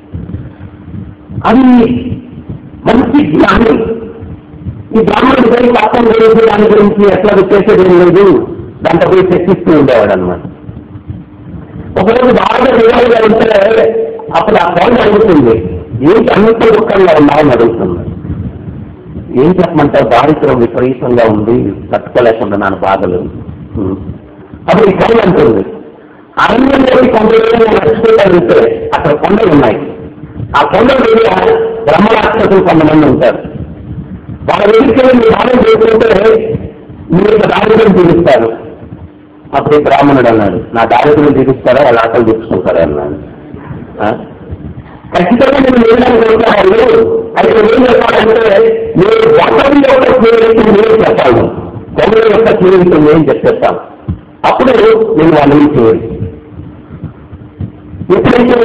అది మంచి జ్ఞాని ఈ బ్రాహ్మణుడి పోయి పాపం గురించి దాని గురించి ఎట్లా చేసేది ఏం లేదు దాంట్లో పోయి చర్చిస్తూ ఉండేవాడు అనమాట ఒకరోజు బాగా నిలవగా ఉంటే అప్పుడు ఆ కొండ అడుగుతుంది ఏంటి అంత దుఃఖంగా ఉన్నామని అడుగుతుంది ఏం చెప్పమంటారు దారిద్ర్యం విపరీతంగా ఉంది తట్టుకోలేకుండా బాధలు అప్పుడు ఈ కొండ అంటుంది అరణ్యంలోకి కొండలు నడుచుకుంటే అక్కడ కొండలు ఉన్నాయి ఆ కొండల మీద బ్రహ్మరాక్షసులు కొంతమంది ఉంటారు వాళ్ళ దగ్గరికి మీరు దానం చేసుకుంటే మీరు దారిద్ర్యం తీరుస్తారు అప్పుడు ఈ బ్రాహ్మణుడు అన్నాడు నా దారిద్ర్యం తీరుస్తారా వాళ్ళ ఆకలి తెచ్చుకుంటారా అన్నాడు ఖచ్చితంగా నేను వెళ్ళడానికి వెళ్తాను అయితే ఏం చెప్పాలంటే మీరు వంటల యొక్క జీవితం మీరు చెప్పాలి కొండల యొక్క జీవితం ఏం చెప్పేస్తాను అప్పుడు నేను వాళ్ళని చేయాలి ఎప్పుడైతే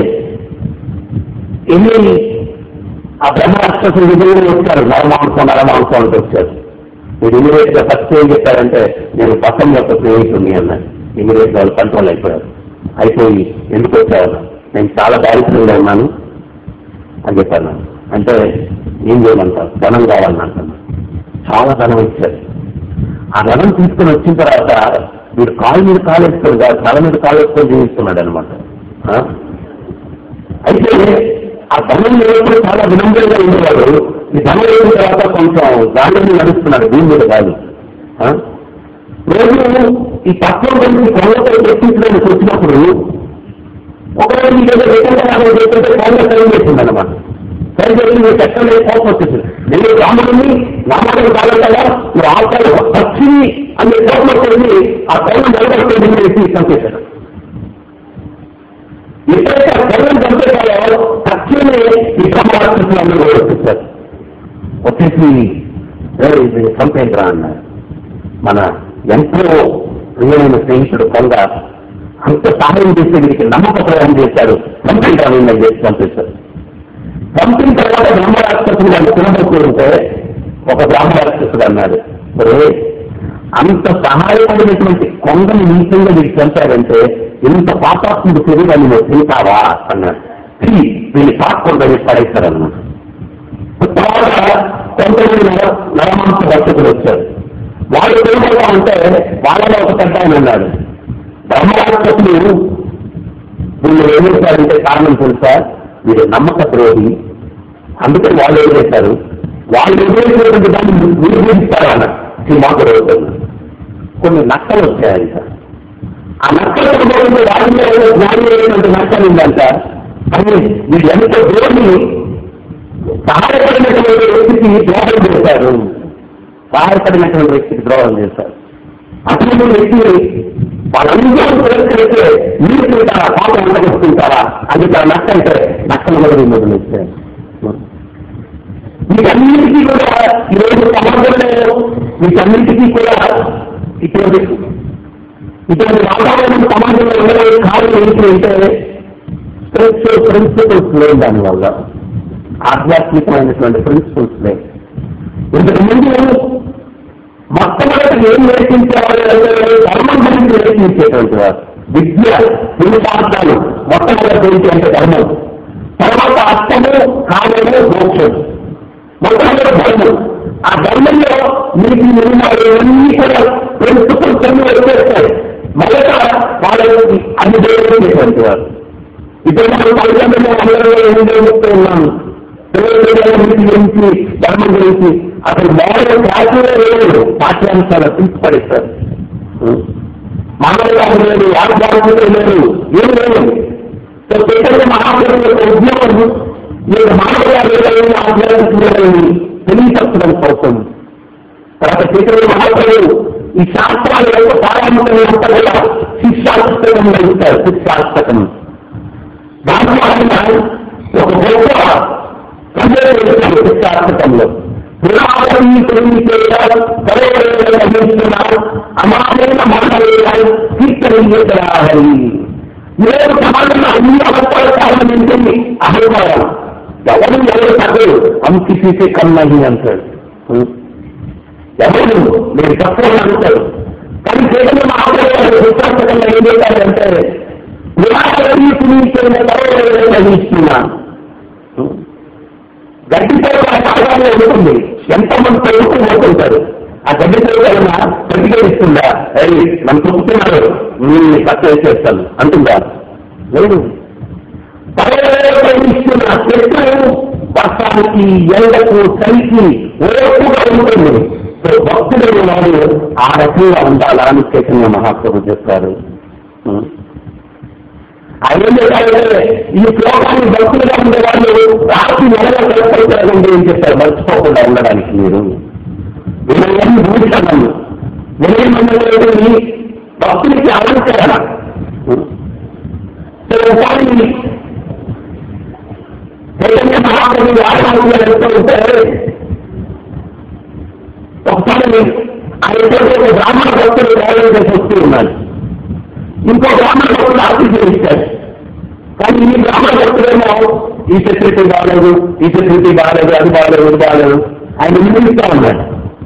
ఎన్ని ఆ బ్రహ్మరాక్షసులు విధంగా వచ్చారు నరమాంసం నరమాంసం అంటూ వచ్చారు మీరు ఇమీడియట్ గా ఫస్ట్ ఏం చెప్పారంటే నేను పక్కన యొక్క స్నేహితుడిని అన్నాడు ఇమీడియట్ వాళ్ళు కంట్రోల్ అయిపోయారు అయిపోయి ఎందుకు వచ్చారు నేను చాలా దారిద్ర్యంగా ఉన్నాను అని చెప్పాను అంటే ఏం చేయమంటారు ధనం కావాలని అంటున్నాను చాలా ధనం ఇచ్చారు ఆ ధనం తీసుకుని వచ్చిన తర్వాత వీడు కాలు మీద కాలు వేసుకొని కాదు తల మీద కాలు వేసుకొని జీవిస్తున్నాడు అనమాట అయితే ఆ ధనం ఎప్పుడు చాలా వినంబరంగా ఉండేవాడు ఈ జనం అయిన తర్వాత కొంచెం గాలిని నడుస్తున్నాడు భూమి మీద కాదు ఆ? రోజు ఈ తత్వం గురించి కొండపై చర్చించడానికి వచ్చినప్పుడు ఒకవేళ మీకు ఏదో వ్యక్తిగత లాభం చేస్తుంటే కొండ సైన్ చేసింది అనమాట సైన్ చేసి మీరు చట్టం లేదు కోపం వచ్చేసింది నేను రాముడిని రామాయణ కాలంగా మీరు ఆల్కాలు పక్షిని అనే కోపం వచ్చేసి ఆ సైన్ నిలబడుతుంది వేసి చంపేశాడు ఎప్పుడైతే ఆ సైన్ చంపేశారో పక్షిని ఈ బ్రహ్మరాక్షసులు అందరూ కూడా వచ్చేసారు వచ్చేసి "ఏయ్, ఇది చంపేంద్రా అన్నారు మన ఎంతో ప్రియమైన స్నేహితుడు కొండ అంత సహాయం చేసే వీరికి నమ్మక ప్రయాణం చేశారు చంపేంద్రా నేను చేసి చంపేశారు చంపిన తర్వాత బ్రహ్మరాక్షసుడు వాళ్ళు తినబోతుంటే ఒక బ్రహ్మరాక్షసుడు అన్నాడు "ఒరే, అంత సహాయపడినటువంటి కొండని నీచంగా వీళ్ళు చంపారంటే ఇంత పాపాత్ముడు శరీరాన్ని నువ్వు తింటావా అన్నాడు తిని వీళ్ళు పాకుండా పడేస్తారన్నమాట తర్వాత కొంతమంది నర నరమాంస భక్తులు వచ్చారు వాళ్ళు ఏమవుతా ఉంటే వాళ్ళలో ఒక పెద్ద ఆయన అన్నాడు బ్రహ్మరాక్షసులు వీళ్ళు ఏం చేశారంటే కారణం తెలుసా వీరు నమ్మక ద్రోహి అందుకే వాళ్ళు ఏం చేశారు వాళ్ళు ఎదురైనటువంటి దాన్ని నిర్వహిస్తారు అన్న మాకు రోజు కొన్ని నక్కలు వచ్చాయంట ఆ నక్కలు కొనుక్కోవడంతో వారిలో జ్ఞానమైనటువంటి నక్కలు ఉందంట కానీ వీళ్ళు ఎంత ద్రోహి సహాయపడినటువంటి వ్యక్తికి ద్రోహం చేశారు సహాయపడినటువంటి వ్యక్తికి ద్రోహం చేశారు అటువంటి వ్యక్తి వాళ్ళందరూ తిరస్కరిస్తే మీరు తింటారా పాపం ఎంత కొట్టుకుంటారా అది తన నక్క అంటే నక్కలు కూడా మొదలెట్టారు వీటన్నిటికీ కూడా ఈరోజు సమాజంలో వీటన్నిటికీ కూడా ఇటువంటి ఇటువంటి వాతావరణం సమాజంలో ఉండడానికి కారణం ఏంటి అంటే స్పిరిచువల్ ప్రిన్సిపల్స్ లేవు దానివల్ల ఆధ్యాత్మికమైనటువంటి ప్రిన్సిపల్స్ లేవు ఇంతకు ముందు మొట్టమొదటి ఏం నేర్పించేవాళ్ళు అంటే ధర్మం గురించి నేర్పించేటువంటి వారు విద్య పురుషార్థాలు మొట్టమొదటి ఏంటి అంటే ధర్మం తర్వాత అర్థము కావ్యము మోక్షం మొట్టమొదటి ధర్మం ఆ ధర్మంలో మీకు నియమాలు ఇవన్నీ కూడా ప్రిన్సిపల్స్ అన్ని వచ్చేస్తాయి మొదట వాళ్ళకి అన్ని దేవుడు వారు ఇప్పుడు మనం తల్లిదండ్రులు అందరూ ఏం చెప్తూ ఉన్నాను పిల్లల గురించి ధర్మం గురించి అసలు మోడల్ క్లాసులే లేదు పాఠ్యాంశాలు తీసుపడిస్తారు మానవ లేదు వాగ్దానం లేదు ఏం లేదు సో చైతన్య మహాప్రభు యొక్క ఉద్యోగం మీరు మానవ ఆధ్యాత్మికమైన తెలియపరచడం కోసం తర్వాత చైతన్య మహాప్రభు ఈ శాస్త్రాల యొక్క పారామితం అంతా కూడా శిక్షాస్తకం ఇస్తారు శిక్షాస్తకం దాంట్లో ఆయన ఒక గొప్ప సందేశం శిక్షాస్తకంలో పురాతని తెలియచేయాలి అందిస్తున్నారు అమామైన మానవేయాలి కీర్తనీయరాలి నేను సమాజంలో అన్ని అవసరాల కారణం ఏంటండి అహంకారం ఎవరు ఎవరు తగ్గదు అంకి తీసే కన్నది అంటాడు ఎవరు మీరు తప్పని అంటారు కానీ చైతన్య మహాప్రభు విశ్వాసకంగా ఏం చేశారంటే నిరాకరణి పునీతమైన తగిస్తున్నాను గడ్డితో సాధారణ ఉంటుంది ఎంతమంది ప్రభుత్వం పోతుంటారు ఆ గడ్డితో ఏమైనా ప్రతిఘటిస్తుందా అయ్యి నన్ను తొక్కుతున్నారు నేను కట్ చేస్తాను అంటుందా లేదు ప్రవేశిస్తున్న చెట్టు వర్షానికి ఎండకు చలికి ఓపుగా ఉంటుంది సో భక్తుడైన వాడు ఆ రకంగా ఉండాలా అని చైతన్య మహాప్రభు చెప్పారు ఆయన ఏం చెప్పారంటే ఈ శ్లోకాన్ని భక్తులుగా ఉండే వాళ్ళు రాసి నెలలో కలుపుతారండి అని చెప్పారు మర్చిపోకుండా ఉండడానికి మీరు వినయం భూషణం వినయం అనేది భక్తులకి అలంకరణ సో ఒకసారి చైతన్య మహాప్రభు ఆడవాళ్ళుగా వెళ్తూ ఉంటే ఒకసారి ఆయన ఒక బ్రాహ్మణ భక్తులు ప్రయాణం చేసి వస్తూ ఉన్నారు ఇంకో బ్రాహ్మణ భక్తులు ఆశీస్సు ఇచ్చారు కానీ ఈ బ్రాహ్మణ భక్తులేమో ఈ ఫెసిలిటీ బాగాలేదు ఈ ఫెసిలిటీ బాగాలేదు అది బాగాలేదు ఇది బాగాలేదు ఆయన నిమిస్తా ఉన్నాడు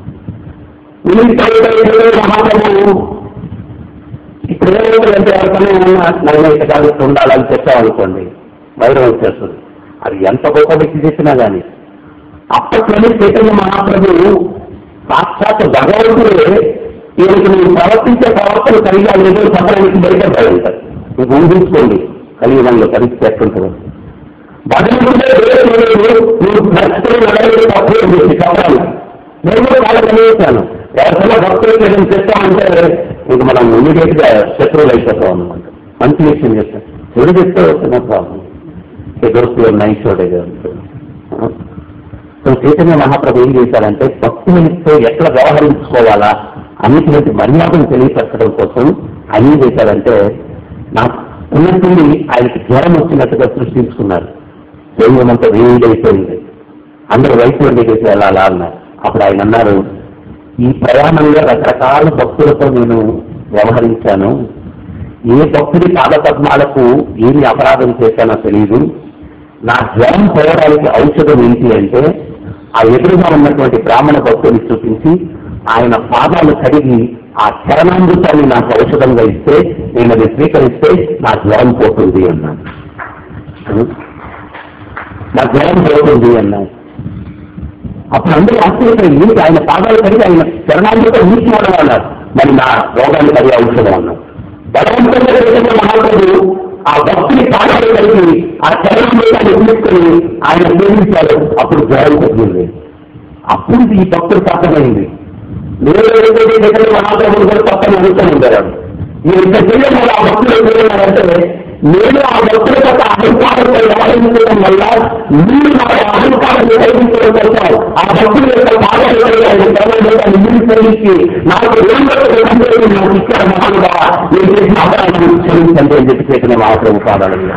నిమిస్తా మహాప్రభు ఇప్పుడు ఏమవుతుందంటే ఎవరికైనా ఏమన్నా నలభై కాదు ఉండాలని చెప్పామనుకోండి వైరం వచ్చేస్తుంది అది ఎంత గొప్ప వ్యక్తి చేసినా కానీ అప్పట్లోనే చైతన్య మహాప్రభు సాక్షాత్ భగవంతుడే ఈయనకి నేను ప్రవర్తించే ప్రవర్తన సరిగా లేదో చెప్పడానికి బయటపడాలంటారు మీకు ఊహించుకోండి కలియుగంలో పరిస్థితి ఎట్టుంటుందో భగవంతుడే దేవుడు నువ్వు నడుచుకుని నడవలేదు తప్పలేదు వచ్చాను ఎవరికైనా భక్తులకి ఏదైనా చెప్తామంటే ఇంక మనం ఇమీడియట్ గా శత్రువులు అయిపోతాం అనమాట మంచి విషయం చెప్తాం చెడు చెప్తే వచ్చిన ప్రాబ్లం దోస్తు నైట్ షోడే సో చైతన్య మహాప్రభు ఏం చేశారంటే భక్తులతో ఎట్లా వ్యవహరించుకోవాలా అన్నిటి మర్యాదను తెలియపరచడం కోసం ఆయన ఏం చేశారంటే నాకు ఉన్నట్టుండి ఆయనకి జ్వరం వచ్చినట్టుగా సృష్టించుకున్నారు శరీరం అంతా వేడైపోయింది అందరు వయసు దగ్గరికి వెళ్ళాలా అన్నారు అప్పుడు ఆయన అన్నారు ఈ ప్రయాణంలో రకరకాల భక్తులతో నేను వ్యవహరించాను ఏ భక్తుడి పాదపద్మాలకు ఏమి అపరాధం చేశానో తెలియదు నా జ్వరం పోవడానికి ఔషధం ఏంటి అంటే ఆ ఎదురుగా ఉన్నటువంటి బ్రాహ్మణ భక్తుని చూపించి ఆయన పాదాలు కడిగి ఆ చరణామృతాన్ని నాకు ఔషధంగా ఇస్తే నేను అది స్వీకరిస్తే నా జ్వరం పోతుంది అన్నాను నా జ్వరం పోతుంది అన్నాను అప్పుడు అందరూ ఆశ్చర్యపోయి నీకు ఆయన పాదాలు కడిగి ఆయన చరణామృతం నీకు అన్నారు మరి నా రోగానికి అది ఔషధం అన్నారు బలవంతంగా ఏదైనా మహాప్రభు ఆ భక్తుని పాదాలు కలిగి ఆ చరణామృతాన్ని తీసుకుని ఆయన ప్రేమించారు అప్పుడు జ్వరం తగ్గింది అప్పుడు ఈ భక్తుడు పక్కనైంది నేను ఏదైతే దగ్గర మహాప్రభుడు కూడా పక్కన అనుకుని ఉంటారు మీరు ఇంత చేయడం ఆ భక్తులు ఏం చేయాలంటే నేను ఆ భక్తుల యొక్క అహంకారంతో వ్యవహరించడం వల్ల మీరు నా అహంకారం నిర్వహించడం కోసం ఆ భక్తుల యొక్క పాదాలు మీరు చెల్లించి నాకు ఏం అందరూ నాకు ఇక్కడ మహానుగా నేను చేసిన అపరాధం క్షమించండి అని చెప్పి చేసిన మహాప్రభు పాదాల మీద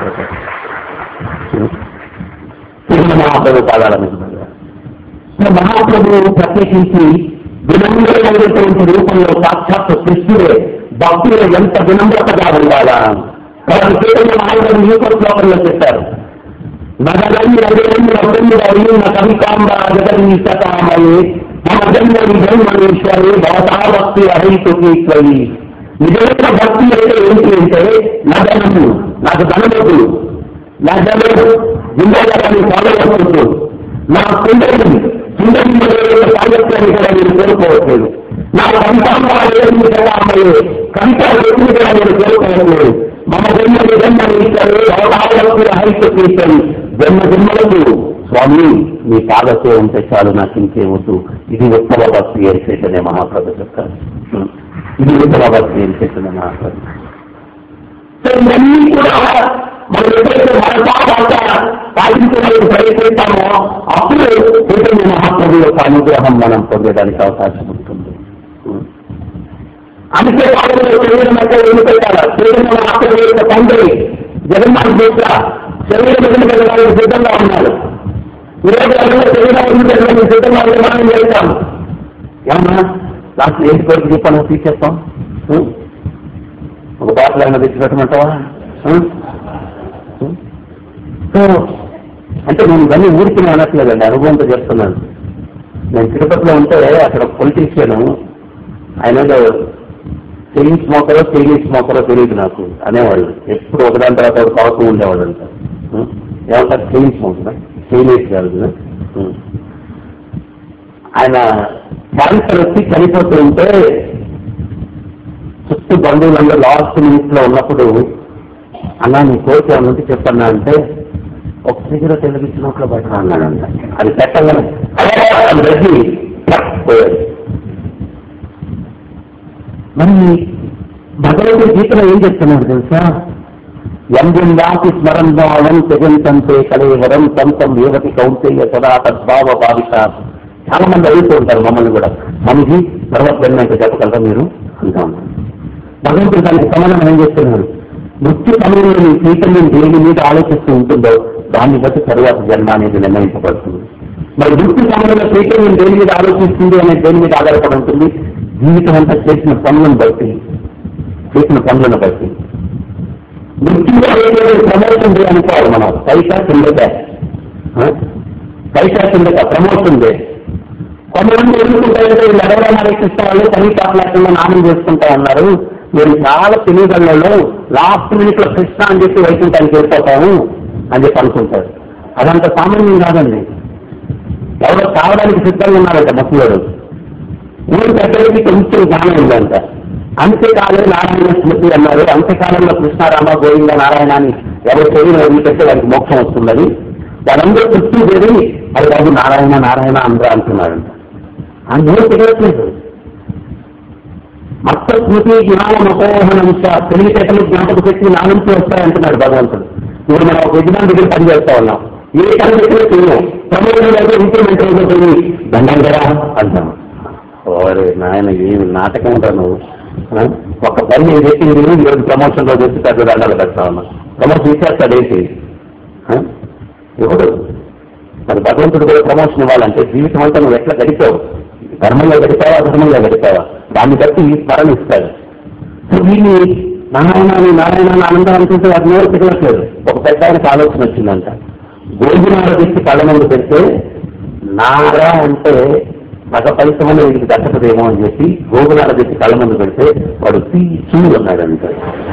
చేసిన మహాప్రభు పాదాల మీద మహాప్రభువు ప్రత్యేకించి వినమ్రమైనటువంటి రూపంలో సాక్షాత్ కృష్ణుడే భక్తులు ఎంత వినమ్రతగా ఉండాలా కాబట్టి కేవలం ఆయన ఇంకో శ్లోకంలో చెప్పారు నగలని నగరం నగరంలో నా కవికాంబ జగన్ని సతామయే మమ జన్మని బ్రహ్మేశ్వరి భవతా భక్తి అహైతుకి త్వయి నిజమైన భక్తి అయితే ఏంటి అంటే నా ధనము నాకు ధనమొద్దు నా ధనము జిందాగాన్ని పాల్గొనవద్దు నా కుండలి కుండలి సాంగత్యాన్ని కూడా నేను కోరుకోవట్లేదు నా కవితాంబాలు సతామయే కవితలు కూడా నేను కోరుకోవట్లేదు మమ జన్మ జన్మని ఇస్తారు భవతాభక్తి అహైతుకి జన్మ జన్మలకు స్వామి మీ పాదసేవ ఉంటే చాలు నాకు ఇంకేమొద్దు ఇది ఉత్తమ భక్తి అని చైతన్య మహాప్రభు చెప్తారు ఇది ఉత్తమ భక్తి అని చైతన్య మహాప్రభు సో ఇవన్నీ కూడా మనం ఎప్పుడైతే మనసాగా పాటించడానికి ప్రయత్నిస్తామో అప్పుడు చైతన్య మహాప్రభు యొక్క అనుగ్రహం మనం పొందడానికి అవకాశం ఉంటుంది అందుకే వాళ్ళలో శరీరం అంటే ఏమి పెట్టాలి శరీరం మహాప్రభు యొక్క తండ్రి జగన్మాన్ చేత శరీరం ఎదురు పెట్టడానికి సిద్ధంగా ఉన్నారు ఈరోజు అందరూ శరీరం ఎదురు పెట్టడానికి సిద్ధంగా నిర్మాణం చేస్తాం ఏమన్నా లాస్ట్ ఏంటి కొరకు చెప్పాను తీసేస్తాం ఉం? ఒక బాటలు అయినా తెచ్చిపెట్టమంటావా ఉం? ఉం? సో అంటే నేను ఇవన్నీ ఊరికి అనట్లేదండి అనుభవంతో చెప్తున్నాను నేను తిరుపతిలో ఉంటే అక్కడ పొలిటీషియన్ ఆయన చైన్ స్మోకరో చైనీస్ స్మోకరో తెలియదు నాకు అనేవాళ్ళు ఎప్పుడు ఒకదాని తర్వాత ఒకటి కావుతూ ఉండేవాళ్ళు అంట ఏమంటారు చైన్ స్మోకరా చైనీస్ కాదు కదా? ఉం. ఆయన క్యాన్సర్ వచ్చి చనిపోతూ ఉంటే చుట్టూ బంధువులందరూ లాస్ట్ మినిట్ లో ఉన్నప్పుడు అన్నా నీ కోరిక ఏమన్నా చెప్పన్నా అంటే ఒక సిగరెట్ వెలిగించినట్లు బయట అన్నాడంట అది పెట్టగానే అది రెడ్డి పోయాడు మరి భగవంతుడి గీతలో ఏం చెప్తున్నాడు తెలుసా ఎంబుందాకి స్మరం భావం తెగంతంతే కలేవరం తంతం యువతి కౌంతేయ సదా తద్భావ భావిత చాలా మంది అడుగుతూ ఉంటారు మమ్మల్ని కూడా మనిషి తర్వాత వెళ్ళినాక చెప్పగలరా మీరు అంటా ఉంటారు భగవంతుడు దానికి సమాధానం ఏం చేస్తున్నారు మృత్యు సమయంలో నీ చైతన్యం దేని మీద ఆలోచిస్తూ ఉంటుందో దాన్ని బట్టి తరువాత జన్మ అనేది నిర్ణయించబడుతుంది మరి మృత్యు సమయంలో చైతన్యం దేని మీద ఆలోచిస్తుంది అనే దేని మీద ఆధారపడి ఉంటుంది జీవితం అంతా చేసిన పనులను బట్టి చేసిన పనులను బట్టి మృత్యులో ఏదైతే ప్రమోషన్ డే అనుకోవాలి మనం పైసా కిందట పైసా కిందట ప్రమోషన్ డే కొంతమంది ఎందుకుంటారంటే వీళ్ళు ఎవరైనా ఆలోచిస్తా వాళ్ళు పని కాపలేకుండా నామం చేసుకుంటా ఉన్నారు మీరు చాలా తెలియగలలో లాస్ట్ మినిట్ లో కృష్ణ అని చెప్పి వైకుంఠానికి వెళ్ళిపోతాము అని చెప్పి అనుకుంటారు అదంత సామాన్యం కాదండి ఎవరో కావడానికి సిద్ధంగా ఉన్నారంట మసూడు ఊరు పెద్దలకి కొంచెం జ్ఞానం ఉందంట అంత్యకాలే నారాయణ స్మృతి అన్నారు అంత్యకాలంలో కృష్ణారామ గోవింద నారాయణ అని ఎవరు శరీరం వదిలిపెడితే వారికి మోక్షం వస్తుందని వాళ్ళందరూ కృష్ణుడు చేరి అది బాబు నారాయణ నారాయణ అందరూ అంటున్నారంట ఆ నోరు తిరగట్లేదు మత్త స్మృతి జ్ఞానం అపోహనంశ తెలివితేటలు జ్ఞాపక శక్తి నా నుంచి వస్తాయంటున్నాడు భగవంతుడు ఇప్పుడు మనం ఒక యజమాని దగ్గర పని చేస్తా ఉన్నాం ఏ పని చెప్పినా చెయ్యం ప్రమోషన్ అయితే ఇంప్లిమెంట్ అయిపోతుంది దండం కదా అంటాం ఓరే నాయన ఏమి నాటకం ఉంటావు నువ్వు ఆ? ఒక పని నేను చెప్పింది ఈరోజు ప్రమోషన్ లో చేసి పెద్ద దండాలు పెడతా ఉన్నా ప్రమోషన్ ఇచ్చేస్తాడు ఏంటి ఆ? ఎవడు మరి భగవంతుడు కూడా ప్రమోషన్ ఇవ్వాలంటే జీవితం అంతా నువ్వు ఎట్లా గడిపావు ధర్మంగా గడిపావా ధర్మంగా గడిపావా దాన్ని బట్టి ఈ స్మరణ ఇస్తాడు సో వీళ్ళు నారాయణ నారాయణ ఆనందం అనుకుంటే వాటి నోరు తిరగట్లేదు ఒక పెద్ద ఆయనకు ఆలోచన వచ్చిందంట గోధుమాల తెచ్చి కళ్ళ ముందు పెడితే నారా అంటే మగ పరిశ్రమలో వీడికి దక్కదేమో అని చెప్పి గోగునాల తెచ్చి కళ్ళ ముందు పెడితే వాడు పీచు అన్నాడంట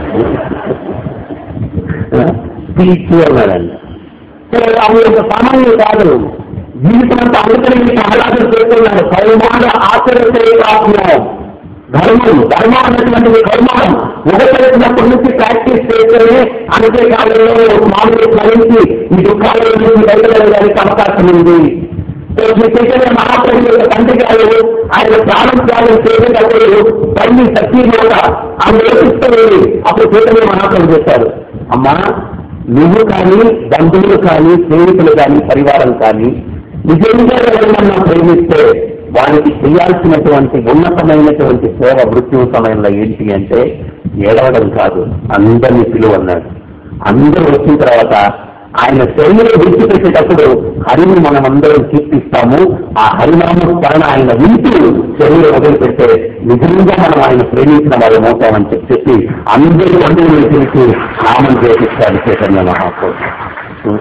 పీచు అన్నాడంట అవి ఒక సామాన్యులు కాదు జీవితం అంతా అందుకని మీకు ఆహ్లాదం చేస్తున్నాడు కౌమాన ఆచరించే ధర్మం ధర్మం అన్నటువంటిది కర్మానం మొదలెట్టినప్పటి నుంచి ప్రాక్టీస్ చేస్తేనే అంతే కాలంలో మామూలు స్మరించి ఈ దుఃఖాల నుంచి బయటపడడానికి అవకాశం ఉంది సో ఈ చైతన్య మహాప్రభు యొక్క తండ్రి గారు ఆయన ప్రాణం త్యాగం చేసేటప్పుడు తల్లి సత్యమాత ఆమె నేర్పిస్తుంది అప్పుడు చైతన్య మహాప్రభు చేశారు అమ్మా నువ్వు కానీ బంధువులు కానీ స్నేహితులు కానీ పరివారం కానీ నిజంగా ఎవరినన్నా ప్రేమిస్తే వానికి చేయాల్సినటువంటి ఉన్నతమైనటువంటి సేవ మృత్యు సమయంలో ఏంటి అంటే ఏడవడం కాదు అందరినీ పిలువ అన్నాడు అందరూ వచ్చిన తర్వాత ఆయన శరీరం విడిచిపెట్టేటప్పుడు హరిని మనం అందరం కీర్తిస్తాము ఆ హరినామ స్మరణ ఆయన వింటూ శరీరం వదిలిపెడితే నిజంగా మనం ఆయన ప్రేమించిన వాళ్ళు అవుతామని చెప్పి చెప్పి అందరి బంధువులు పిలిచి నామం చేపిస్తాడు చైతన్య మహాప్రభు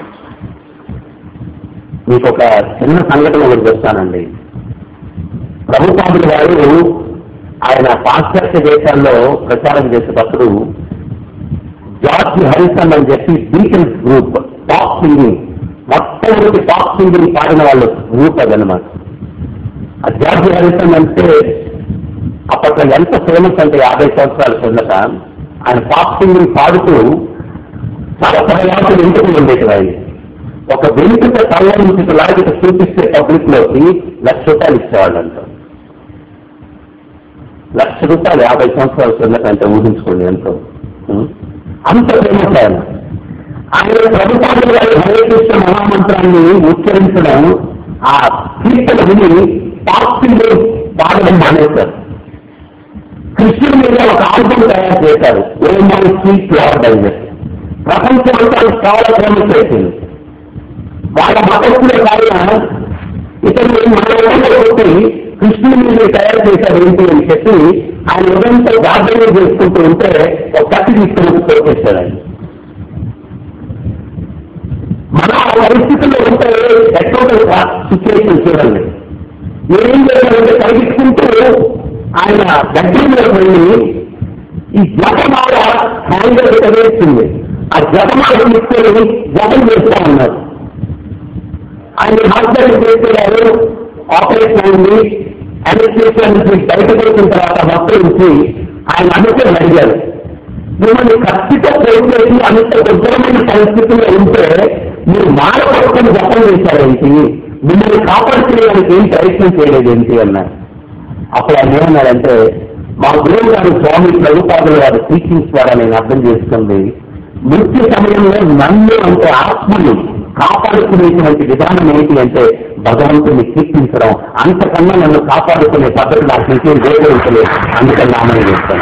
మీకు ఒక చిన్న సంఘటన ఒకటి చెప్తానండి ప్రభుత్వాదులు వారు ఆయన పాశ్చాత్య దేశాల్లో ప్రచారం చేసేటప్పుడు జార్జ్ హరిసన్ అని చెప్పి బీటల్స్ గ్రూప్ టాప్ సింగింగ్ మొత్తం నుంచి టాప్ సింగింగ్ పాడిన వాళ్ళు గ్రూప్ అదనమాట ఆ జార్జ్ హరిసన్ అంటే అప్పట్లో ఎంత ఫేమస్ అంటే యాభై సంవత్సరాల కిందట ఆయన టాప్ సింగింగ్ పాడుతూ చాలా ప్రయాసం ఇంటికి ఉండేది ఆయన ఒక వెనుక తల నుంచి లాగి చూపిస్తే పబ్లిక్ లోకి లక్ష రూపాయలు ఇచ్చేవాళ్ళంట లక్ష రూపాయలు యాభై సంవత్సరాల కిందట అంటే ఊహించుకోండి ఎంతో ఉం? అంత ఫేమస్ ఆయన ఆయన ప్రభుత్వాలు గారి హరే కృష్ణ మహామంత్రాన్ని ఉచ్చరించడం ఆ కీర్తన విని పార్టీలు పాడడం మానేశారు కృష్ణుడి మీద ఒక ఆల్బం తయారు చేశారు ఓ మై స్వీట్ లార్డ్ అని చెప్పి ప్రపంచం అంతా చాలా ఫేమస్ అయిపోయింది వాళ్ళ మతస్థులే కాదు ఇతను మన కొట్టి కృష్ణుని మీద తయారు చేశారు ఏంటి అని చెప్పి ఆయన ఉదయంతో గార్డెనింగ్ చేసుకుంటూ ఉంటే ఒక కత్తి తీసుకుని తోపేశాడు ఆయన మన ఆ పరిస్థితుల్లో ఉంటే ఎట్లా సిచ్యువేషన్ చూడండి ఏం చేశారంటే కలిగించుకుంటూ ఆయన బెడ్రూమ్లో వెళ్ళి ఈ జపమాల హ్యాంగర్ చదివేస్తుంది ఆ జపమాల తీసుకొని జపం చేస్తా ఉన్నారు ఆయన హాస్పిటల్ చేసేవారు ఆపరేషన్ అయింది అనెస్థీషియా నుంచి బయటకు వచ్చిన తర్వాత మొత్తం నుంచి ఆయన అనుకుని అడిగారు మిమ్మల్ని ఖచ్చితంగా ప్రేమించేసి అంత దుర్భరమైన పరిస్థితుల్లో ఉంటే మీరు మాల పట్టుకొని జపం చేశారేంటి మిమ్మల్ని కాపాడుకునేదానికి ఏం ప్రయత్నం చేయలేదేంటి అన్నారు అప్పుడు ఆయన ఏమన్నారంటే మా గురువు గారు స్వామి ప్రభుపాదుల వారి టీచింగ్స్ ద్వారా నేను అర్థం చేసుకుంది మృత్యు సమయంలో నన్ను అంటే ఆత్మని కాపాడుకునేటువంటి విధానం ఏంటి అంటే భగవంతుని కీర్తించడం అంతకన్నా నన్ను కాపాడుకునే పద్ధతి నాకు ఇంకేం వేయగలుగుతలేదు అందుకని నామని చేస్తాను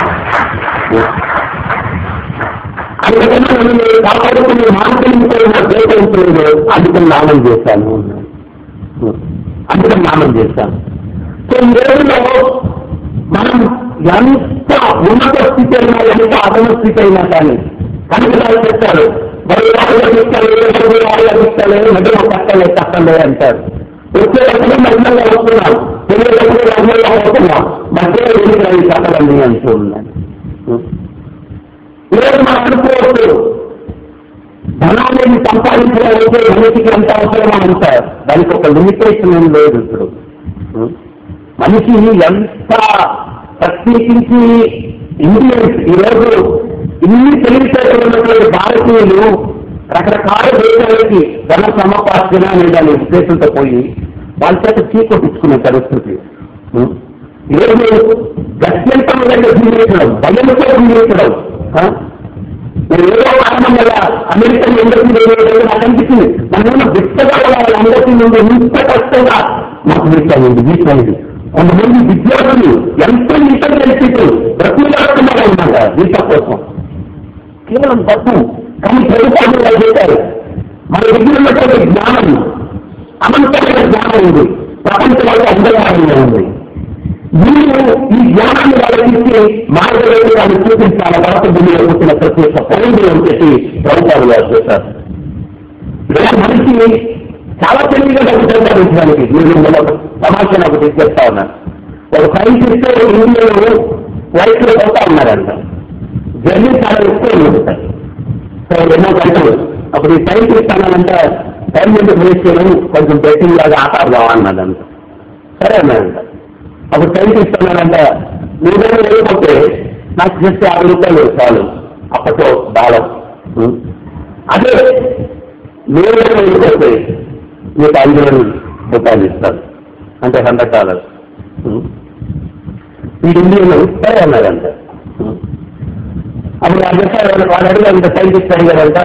అందుకన్నా నన్ను నేను కాపాడుకునే మానసిక నాకు వేయగలుగుతలేదు అందుకని నామం చేశాను అందుకని నామం చేశాను సో ఈ రోజుల్లో మనం ఎంత ఉన్నత స్థితి అయినా ఎంత అధమ స్థితి అయినా కానీ కనుక చెప్తారు మరి వాళ్ళు ఇస్తారు ఇరవై వాళ్ళు ఇస్తారు మధ్యలో కట్టలే కట్టలే అంటారు వచ్చేటప్పుడు మహిళగా వస్తున్నాం తెలియటప్పుడు మహిళగా వస్తున్నాం మధ్యలో ఎందుకు ఈ కట్టలన్నీ అంటూ ఉన్నాను ఈరోజు మనం అనుకోవచ్చు ధనాన్ని సంపాదించడానికి మనిషికి ఎంత అవసరమో అంటారు దానికి ఒక లిమిటేషన్ ఏం లేదు ఇప్పుడు మనిషి ఎంత ప్రత్యేకించి ఇండియన్స్ ఈరోజు ఇన్ని తెలివితేటలు ఉన్నటువంటి భారతీయులు రకరకాల దేశాలకి ధన సమపార్జన అనే దాని ఉద్దేశంతో పోయి వాళ్ళ చేత చీకొట్టించుకునే పరిస్థితి ఉం? ఈరోజు గత్యంతరంగా జీవించడం భయంతో జీవించడం ఆ? నేను ఏదో కారణం వల్ల అమెరికన్ ఇండస్ట్రీ నాకు అనిపించింది మనం విత్తగా వాళ్ళందరికీ నుండి ఇంత కష్టంగా మాకు వీసాయింది వీసైంది కొంతమంది విద్యార్థులు ఎంతో ఇంటర్నెట్ పీపుల్ బ్రతుకులాడుతున్నారు అనమాట వీసా కోసం కేవలం తప్పు కానీ ప్రభుత్వాలు వాళ్ళు చెప్పారు మన దగ్గర ఉన్నటువంటి జ్ఞానం అనంతమైన జ్ఞానం ఉంది ప్రపంచంలో అంధకారంగా ఉంది మీరు ఈ జ్ఞానాన్ని వాళ్ళకి ఇచ్చి మార్గంలో వాళ్ళు చూపించాల తర్వాత భూమిలో పుట్టిన ప్రతి ఒక్క పౌరులు అని చెప్పి ప్రభుత్వాలు గారు చేశారు ఇలా మనిషి చాలా తెలివిగా డబ్బు సంపాదించడానికి నేను మన సమాచారం నాకు తీసుకొస్తా ఉన్నాను ఒక సైంటిస్ట్ ఇండియాలో వైట్ లో పోతా ఉన్నారంట జర్నీ చాలా ఎక్కువ ఉంటుంది సో ఎన్నో గంటలు అప్పుడు ఈ సైంటిస్ట్ అన్నానంటే టైం ఎందుకు వేస్ట్ చేయడం కొంచెం బెట్టింగ్ లాగా ఆట అన్నాడంట సరే అన్నాడంట అప్పుడు సైంటిస్ట్ అన్నాడంట మీరేమో వెళ్ళిపోతే నాకు జస్ట్ యాభై రూపాయలు చాలు అప్పట్లో దాళం ఉం. అదే మీరు వెళ్ళిపోతే మీకు ఐదు వేలు రూపాయలు ఇస్తాను అంటే హండ్రెడ్ డాలర్స్ ఈ ఇండియన్లు సరే అన్నారంట ఉం. అప్పుడు ఆ చెప్పారు వాడు అడిగారంట సైంటిస్ట్ అడిగారంట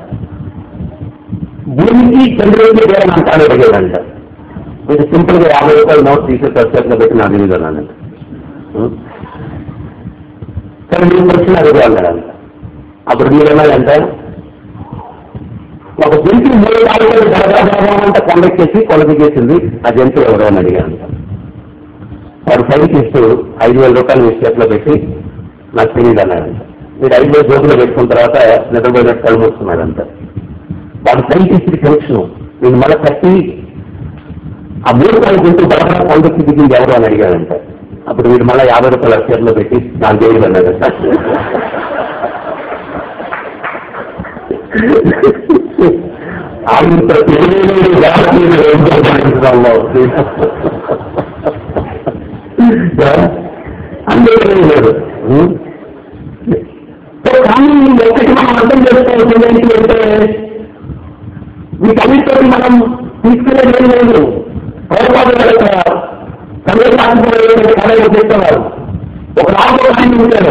భూమికి చంద్రుడికి వేరే అంటాడు అడిగాడంట మీరు సింపుల్ గా యాభై రూపాయలు నోట్ తీసి ప్రత్యేకంగా పెట్టి నాకు తెలియదు అన్నానంట సరే మీరు వచ్చిన అడిగాడంట అప్పుడు మీరేమన్నారంటే ఒక జంతువు మూడు నాలుగు అంతా కండక్ట్ చేసి కొలదిగేసింది ఆ జంతువు ఎవరో అని అడిగాను వాడు సైంటిస్ట్ ఐదు వేల రూపాయలు మీ చేతిలో పెట్టి నాకు తెలియదు అన్నాడంట మీరు ఐదు వేల జోబులో పెట్టుకున్న తర్వాత నిద్రపోయినట్టు కళ్ళు మూస్తున్నాడంట వాడు సైంటిస్ట్ కనెక్షన్ నేను మళ్ళీ కట్టి ఆ మూడు రూపాయలు గుంటూ బలహర కొండకి దిగింది ఎవరు అని అడిగాడంట అప్పుడు వీడు మళ్ళీ యాభై రూపాయల చేతిలో పెట్టి నాకు తెలియదు అన్నాడంట అంత తెలియని జాతీయులు ఏంటో పాటించడంలో అందుకే లేదు కానీ ఒకటి మనం అర్థం చేసుకోవాల్సింది ఏంటి అంటే వీటన్నిటితో మనం తీసుకునేది ఏం లేదు ప్రభుత్వాలు సందేశాత్మక కళలు చేస్తున్నారు ఒక రాజు ఆయన ఉంటాడు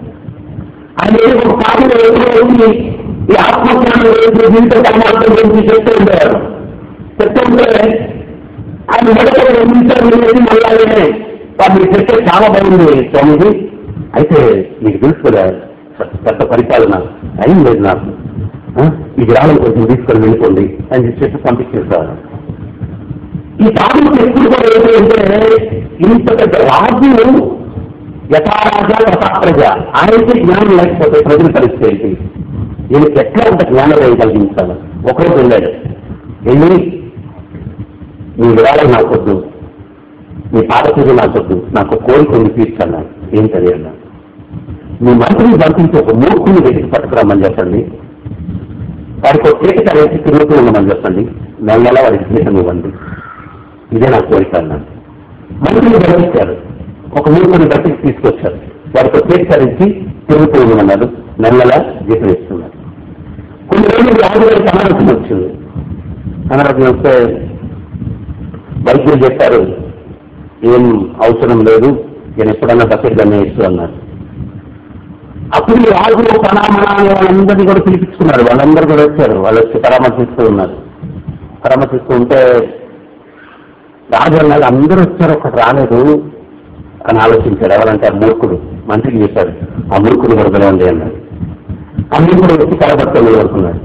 ఆయన ఏదో ఒక పాటలో ఎదురు వచ్చి ఈ ఆత్మజ్ఞానం గురించి జీవిత పరమార్థం గురించి చెప్తూ ఉంటారు చెప్తూ ఉంటే ఆయన మొదట రెండు నిమిషాలు వినేది మళ్ళీ ఆయనే వాటిని చెప్తే చాలా బాగుంది స్వామిజీ అయితే మీకు తెలుసు కదా పెద్ద పరిపాలన టైం లేదు నాకు ఆ, ఈ గ్రామం కొంచెం తీసుకొని వెళ్ళిపోండి అని చెప్పి పంపించేస్తారు ఈ పాటలు ఎప్పుడు కూడా ఏంటంటే ఇంత పెద్ద రాజు యథారాజా యథాప్రజ ఆయనకి జ్ఞానం లేకపోతే ప్రజల పరిస్థితి ఏంటి ఈయనకి ఎట్లా అంత జ్ఞానం కలిగించాలి ఒకరోజు వెళ్ళాడు వెళ్ళి నీ విరాళం నాకొద్దు నీ పాదపూజ నాకొద్దు నాకు కోరిక ఉంది తీర్చన్నాడు ఏంటది అన్నాడు మీ మంత్రిని పంపించి ఒక మూర్ఖుని వెతికి పట్టుకురమ్మని చెప్పండి వాడికి ఒక కేక తరగతి తిరుగుతూ ఉండమని చెప్పండి నెల నెల వాడికి జీతం ఇవ్వండి ఇదే నా కోరిక అన్నాడు మంత్రిని పంపించారు ఒక మూర్ఖుని బట్టి తీసుకొచ్చారు వాడికి ఒక కేక తరించి తిరుగుతూ ఉండమన్నారు నెల నెల జీతం ఇస్తున్నారు కొన్ని రోజులు రాజు గారికి అనారోగ్యం వచ్చింది అనారోగ్యం వస్తే వైద్యులు చెప్పారు ఏం అవసరం లేదు నేను ఎప్పుడన్నా బకెట్గానే ఇస్తూ అన్నారు అప్పుడు ఈ రాజు పరామణ అనే వాళ్ళందరినీ కూడా పిలిపించుకున్నారు వాళ్ళందరూ కూడా వచ్చారు వాళ్ళు వచ్చి పరామర్శిస్తూ ఉన్నారు పరామర్శిస్తూ ఉంటే రాజు అన్నాడు అందరూ వచ్చారు ఒకటి రాలేదు అని ఆలోచించాడు ఎవరంటే ఆ మూర్ఖుడు మంత్రికి చెప్పాడు ఆ మూర్ఖుడు కూడా పిలవండి అన్నాడు ఆ మూర్ఖుడు వచ్చి కలబట్టుకొని నిలబడుతున్నాడు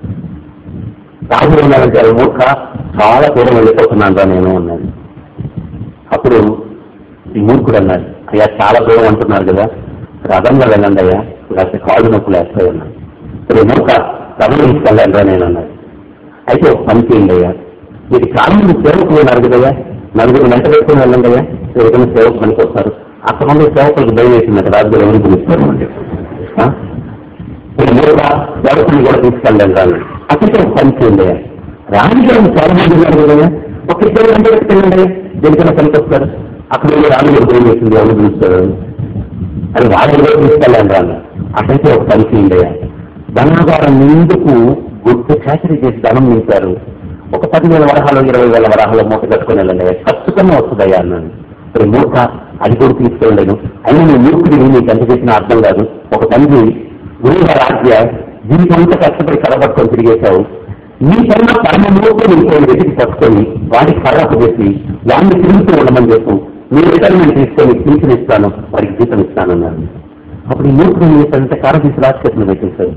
రాజు ఉన్నాడంటే "ఆ మూర్ఖ చాలా దూరం వెళ్ళిపోతున్నాను రా నేను అన్నాడు అప్పుడు ఈ మూర్ఖుడు అన్నాడు అయ్యా చాలా దూరం అంటున్నారు కదా రథంగా వెళ్ళండి అయ్యా లేకపోతే కాళ్ళు నొప్పులు వేస్తాయి అన్నాడు ఇప్పుడు మూర్ఖ రథం తీసుకెళ్ళండి రా నేను అన్నాడు అయితే ఒక పని చేయండి అయ్యా మీరు చాలా మంది సేవకులు ఉన్నారు కదయ్యా నలుగురు వెంట పెట్టుకుని వెళ్ళండి అయ్యా ఎవరికైనా సేవకు పనికి వస్తారు అక్కడ మంది సేవకులకు భయం వేసిందంట రాజుగారు ఎవరిని పిలుస్తారు అంటే ఆ? మీరు మూర్ఖ సేవకుని కూడా తీసుకెళ్ళండి రా అన్నాడు అక్కడికి ఒక పని చేయండి అయ్యా రాజుగారు చాలా మంది ఉన్నారు కదయ్యా ఒక ఇద్దరు వెంట పెట్టుకెళ్ళండి అయ్యా దేనికైనా పనికి వస్తారు అక్కడ వెళ్ళి రాజుగారు భయం వేసింది ఎవరు పిలుస్తారు అని వాళ్ళని కూడా తీసుకెళ్ళండి రా అన్నాడు అక్కడికి ఒక పని చేయండి అయ్యా ధనాగారం నిందుకు గుడ్డు చాకరీ చేసి ధనం నింపారు ఒక పదివేల వరహాలు ఇరవై వేల వరహాలు మూట కట్టుకుని వెళ్ళండి ఖర్చు కన్నా వస్తుందయ్యా అన్నాను ఇక్కడ మూర్ఖ అది కూడా తీసుకెళ్ళలేను అయినా నీ మూర్ఖుడిని నీకు ఎంత చెప్పినా అర్థం కాదు ఒక తండ్రి గురువు గారి ఆజ్ఞ జీవితం అంతా కష్టపడి కలబట్టుకొని తిరిగేశావు నీకన్నా పరమ మూర్ఖుడు ఇంకోటి వెతికి పట్టుకొని వాడికి కర్రకు పెట్టి వాడిని తిరుగుతూ ఉండమని చెప్పు నీ రిటైర్మెంట్ తీసుకొని పింఛన్ ఇస్తాను వాడికి జీతం ఇస్తానన్నారు అప్పుడు ఈ మూర్ఖుడు ఏం చేశాడంటే కారం తీసి రాజకీయ పెట్టేశాడు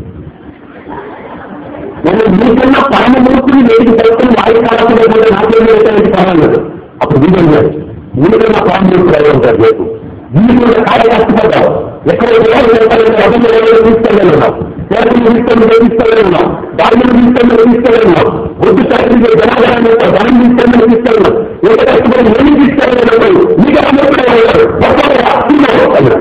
నేను మీకన్నా పరమ మూర్ఖుని వేడికి పట్టుకుని వాడి కాలం లేకుండా నాకేం చేశానంటే పర్వాలేదు అప్పుడు వీడు అన్నాడు మీకన్నా పరమ మూర్ఖుడు అయి ఉంటారు రేపు వీడు కాయ కష్టపడ్డావు ఎక్కడైతే ఎవరు తీసుకెళ్ళి ఉన్నావు పేదలు తీసుకొని తీసుకెళ్ళి ఉన్నావు దాని తీసుకొని తీసుకెళ్ళి ఉన్నావు ఒడ్డు చాకరీ జనాభాన్ని ధనం తీసుకొని తీసుకెళ్ళి ఏ కష్టపడి ఏమి తీసుకెళ్ళి మీకు మూర్ఖుడు అయ్యారు అన్నాడు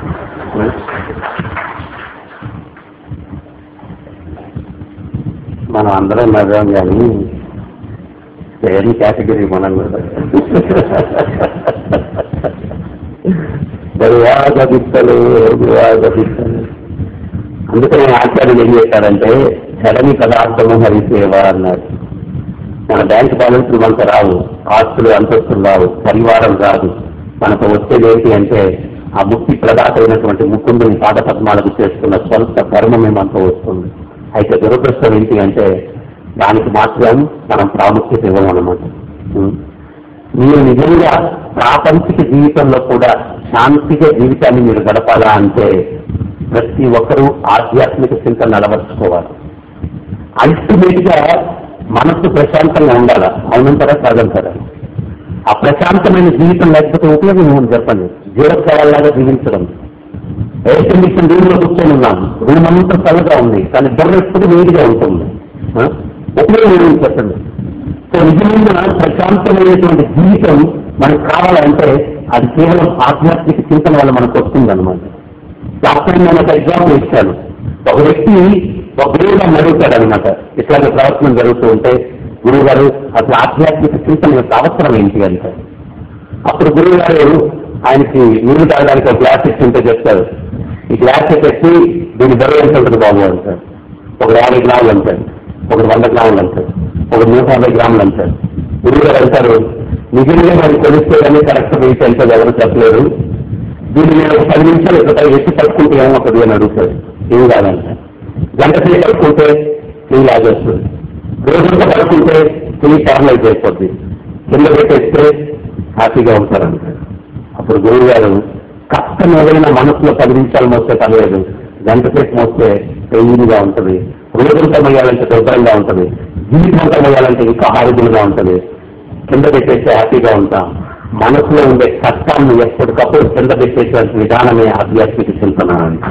మనం అందరం నవ్వాం కానీ సేమ్ కేటగిరీ మనం కూడా బరువాగ బిత్తలు బరువాగ బిత్తలు అందుకని ఆచార్యులు ఏం చేశారంటే చడని పదార్థము హరిసేవ అన్నారు మన బ్యాంక్ బ్యాలెన్స్లు మనకు రావు ఆస్తులు అంతస్తులు రావు పరివారం రాదు మనకు వచ్చేది ఏంటి అంటే ఆ ముక్తి ప్రదాత అయినటువంటి ముకుందుని పాద పద్మాలకు చేసుకున్న స్వల్ప ధర్మమే మనకు వస్తుంది అయితే దురదృష్టం ఏంటి అంటే దానికి మాత్రం మనం ప్రాముఖ్యత ఇవ్వమన్నమాట ఉం. మీరు నిజంగా ప్రాపంచిక జీవితంలో కూడా శాంతిగా జీవితాన్ని మీరు గడపాలా అంటే ప్రతి ఒక్కరూ ఆధ్యాత్మిక చింతన అలవర్చుకోవాలి అల్టిమేట్ గా మనస్సు ప్రశాంతంగా ఉండాలా అవునంటారా కాదంటారా ఆ ప్రశాంతమైన జీవితం లేకపోతే ఉపయోగం ఏముంది చెప్పండి జీవత్సవాల్లాగా జీవించడం ఎయిర్ కండిషన్ రూమ్ లో కూర్చొని ఉన్నాం రూమ్ అంతా చల్లగా ఉంది కానీ బుర్ర ఎప్పుడు వేడిగా ఉంటుంది ఆ? ఉపయోగం ఏముంది చెప్పండి సో నిజమైన ప్రశాంతమైనటువంటి జీవితం మనకు కావాలంటే అది కేవలం ఆధ్యాత్మిక చింతన వల్ల మనకు వస్తుంది అనమాట డాక్టర్ నేను ఒక ఎగ్జాంపుల్ ఇచ్చాను ఒక వ్యక్తి ఒక గురువు గారిని అడుగుతాడు అనమాట ఇట్లాంటి ప్రవర్తన జరుగుతూ ఉంటే గురువు గారు అసలు ఆధ్యాత్మిక చింతన యొక్క అవసరం ఏంటి అంటే అప్పుడు గురువు గారు ఆయనకి నీళ్లు తాగడానికి ఒక గ్లాస్ ఇచ్చింటే చెప్తారు ఈ గ్లాస్ పెట్టి దీని బరువు ఎంత ఉంటుంది బాబు అంటారు ఒక యాభై గ్రాములు అంటారు ఒక వంద గ్రాములు అంటారు ఒక నూట యాభై గ్రాములు అంటారు గురువు గారు అంటారు నిజంగా మరి కొలిస్తే కానీ కరెక్ట్ వెయిట్ ఎంత ఎవరు చెప్పలేరు దీన్ని నేను ఒక పది నిమిషాలు ఇక్కడ ఎత్తి పట్టుకుంటే ఏమవుతుంది అని అడుగుతాడు ఏం కాదంట గంట సేపు పట్టుకుంటే నీ లాగేస్తుంది రోజంతా పట్టుకుంటే నీ పారలైజ్ అయిపోద్ది కింద పెట్టేస్తే హ్యాపీగా ఉంటారంట అప్పుడు గురువు గారు కష్టం ఏదైనా మనసులో పది నిమిషాలు మోస్తే పర్లేదు గంట సేపు మోస్తే పెయిన్గా ఉంటుంది రోజంతా మొయ్యాలంటే దుర్భరంగా ఉంటుంది జీవితంతో మొయ్యాలంటే ఇంకా హారిబుల్గా ఉంటుంది కింద పెట్టేస్తే హ్యాపీగా ఉంటాం మనసులో ఉండే కష్టాన్ని ఎప్పటికప్పుడు కింద పెట్టేటువంటి విధానమే ఆధ్యాత్మిక చింతన అంటే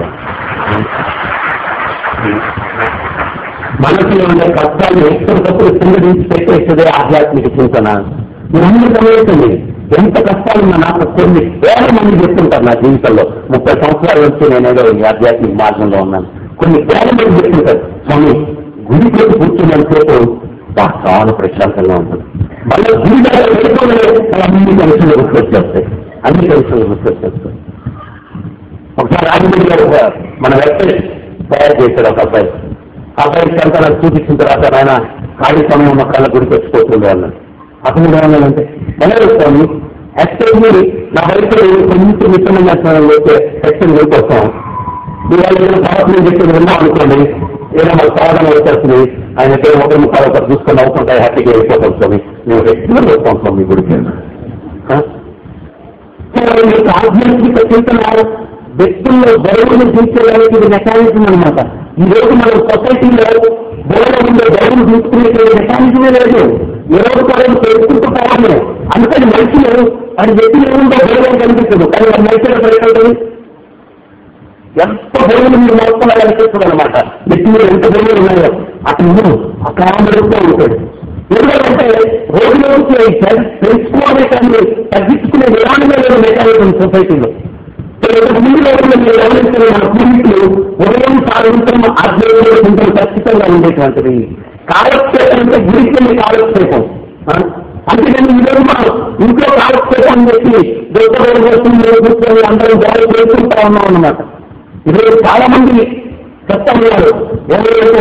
మనసులో ఉండే కష్టాన్ని ఎప్పటికప్పుడు కింద తీసి పెట్టేసేదే ఆధ్యాత్మిక చింతన మీరు గమనించండి ఎంత కష్టాలున్నా నాకు కొన్ని వేల మంది చెప్తుంటారు నా జీవితంలో ముప్పై సంవత్సరాల నుంచి నేనేదో ఈ ఆధ్యాత్మిక మార్గంలో ఉన్నాను కొన్ని వేల మంది చెప్తుంటారు స్వామి గుడికి కూర్చున్నంతసేపు బా, చాలా ప్రశాంతంగా ఉంటుంది మళ్ళీ గుడి దగ్గర వెళ్ళిపోలే అన్ని టెన్షన్లు గుర్తొచ్చేస్తాయి అన్ని టెన్షన్లు గుర్తొచ్చేస్తాయి ఒకసారి రాజమండ్రి గారు ఒక మన వెబ్సైట్ తయారు చేశాడు ఒక అబ్బాయి ఆ అబ్బాయి అంతా నాకు చూపించిన తర్వాత ఆయన ఖాళీ సమయం ఉన్న కళ్ళ గుడికి వచ్చిపోతుండే అన్నాడు అతను ఏమన్నాడంటే ఎలా స్వామి యాక్చువల్లీ నా వయసు కొంచెం మిశ్రమంగా సెక్షన్ వెళ్ళిపోతాం ఇవాళ ఏదైనా ప్రవర్తన చెప్పేది విన్నాం అనుకోండి ఏదైనా మాకు సమాధానం వచ్చేస్తుంది ఆయన అయితే ఒకరి ముఖాలు ఒకరు చూసుకొని నవ్వుకుంటా హ్యాపీగా వెళ్ళిపోతాం స్వామి మేము రెగ్యులర్ వస్తాం స్వామి గుడికి ఆ? సో మీకు ఆధ్యాత్మిక చింతన వ్యక్తుల్లో గౌరవం తీర్చేదానికి ఇది మెకానిజం అనమాట ఈ రోజు మన సొసైటీలో గౌరవం ఉండే గౌరవం తీసుకునే మెకానిజమే లేదు ఎవరు కూడా తెలుసుకుంటూ పోవాలి అందుకని మనుషులు అది వ్యక్తులు ఏముందో గౌరవం కనిపించదు కానీ ఆ మనుషులు పరిగెత్తదు ఎంత బరువులు మీరు మోస్తున్నారో అనిపిస్తుంది అనమాట నెత్తి మీద ఎంత బరువులు ఉన్నాయో అతను అక్కడ మెరుగుతూ ఉంటాడు ఎందుకంటే రోజులోకి తెలుసుకోవడమే కానీ తగ్గించుకునే విధానమే లేదు మెకానిజం సొసైటీలో ఇంతకు ముందు రోజుల్లో మీరు గమనించిన మన పూర్వీకులు ఉదయం సాయంత్రం ఆధ్వర్యంలో కొంచెం ఖచ్చితంగా ఉండేటువంటిది కాలక్షేపం అంటే గుడికి వెళ్ళి కాలక్షేపం ఆ? అందుకని ఈరోజు మనం ఇంట్లో కాలక్షేపం అని చెప్పి దొరకబడి వస్తుంది కూర్చొని అందరం జాగ్రత్త చేసుకుంటా ఉన్నాం అన్నమాట ఈరోజు చాలా మంది చెప్తా ఉన్నారు ఎవరైతే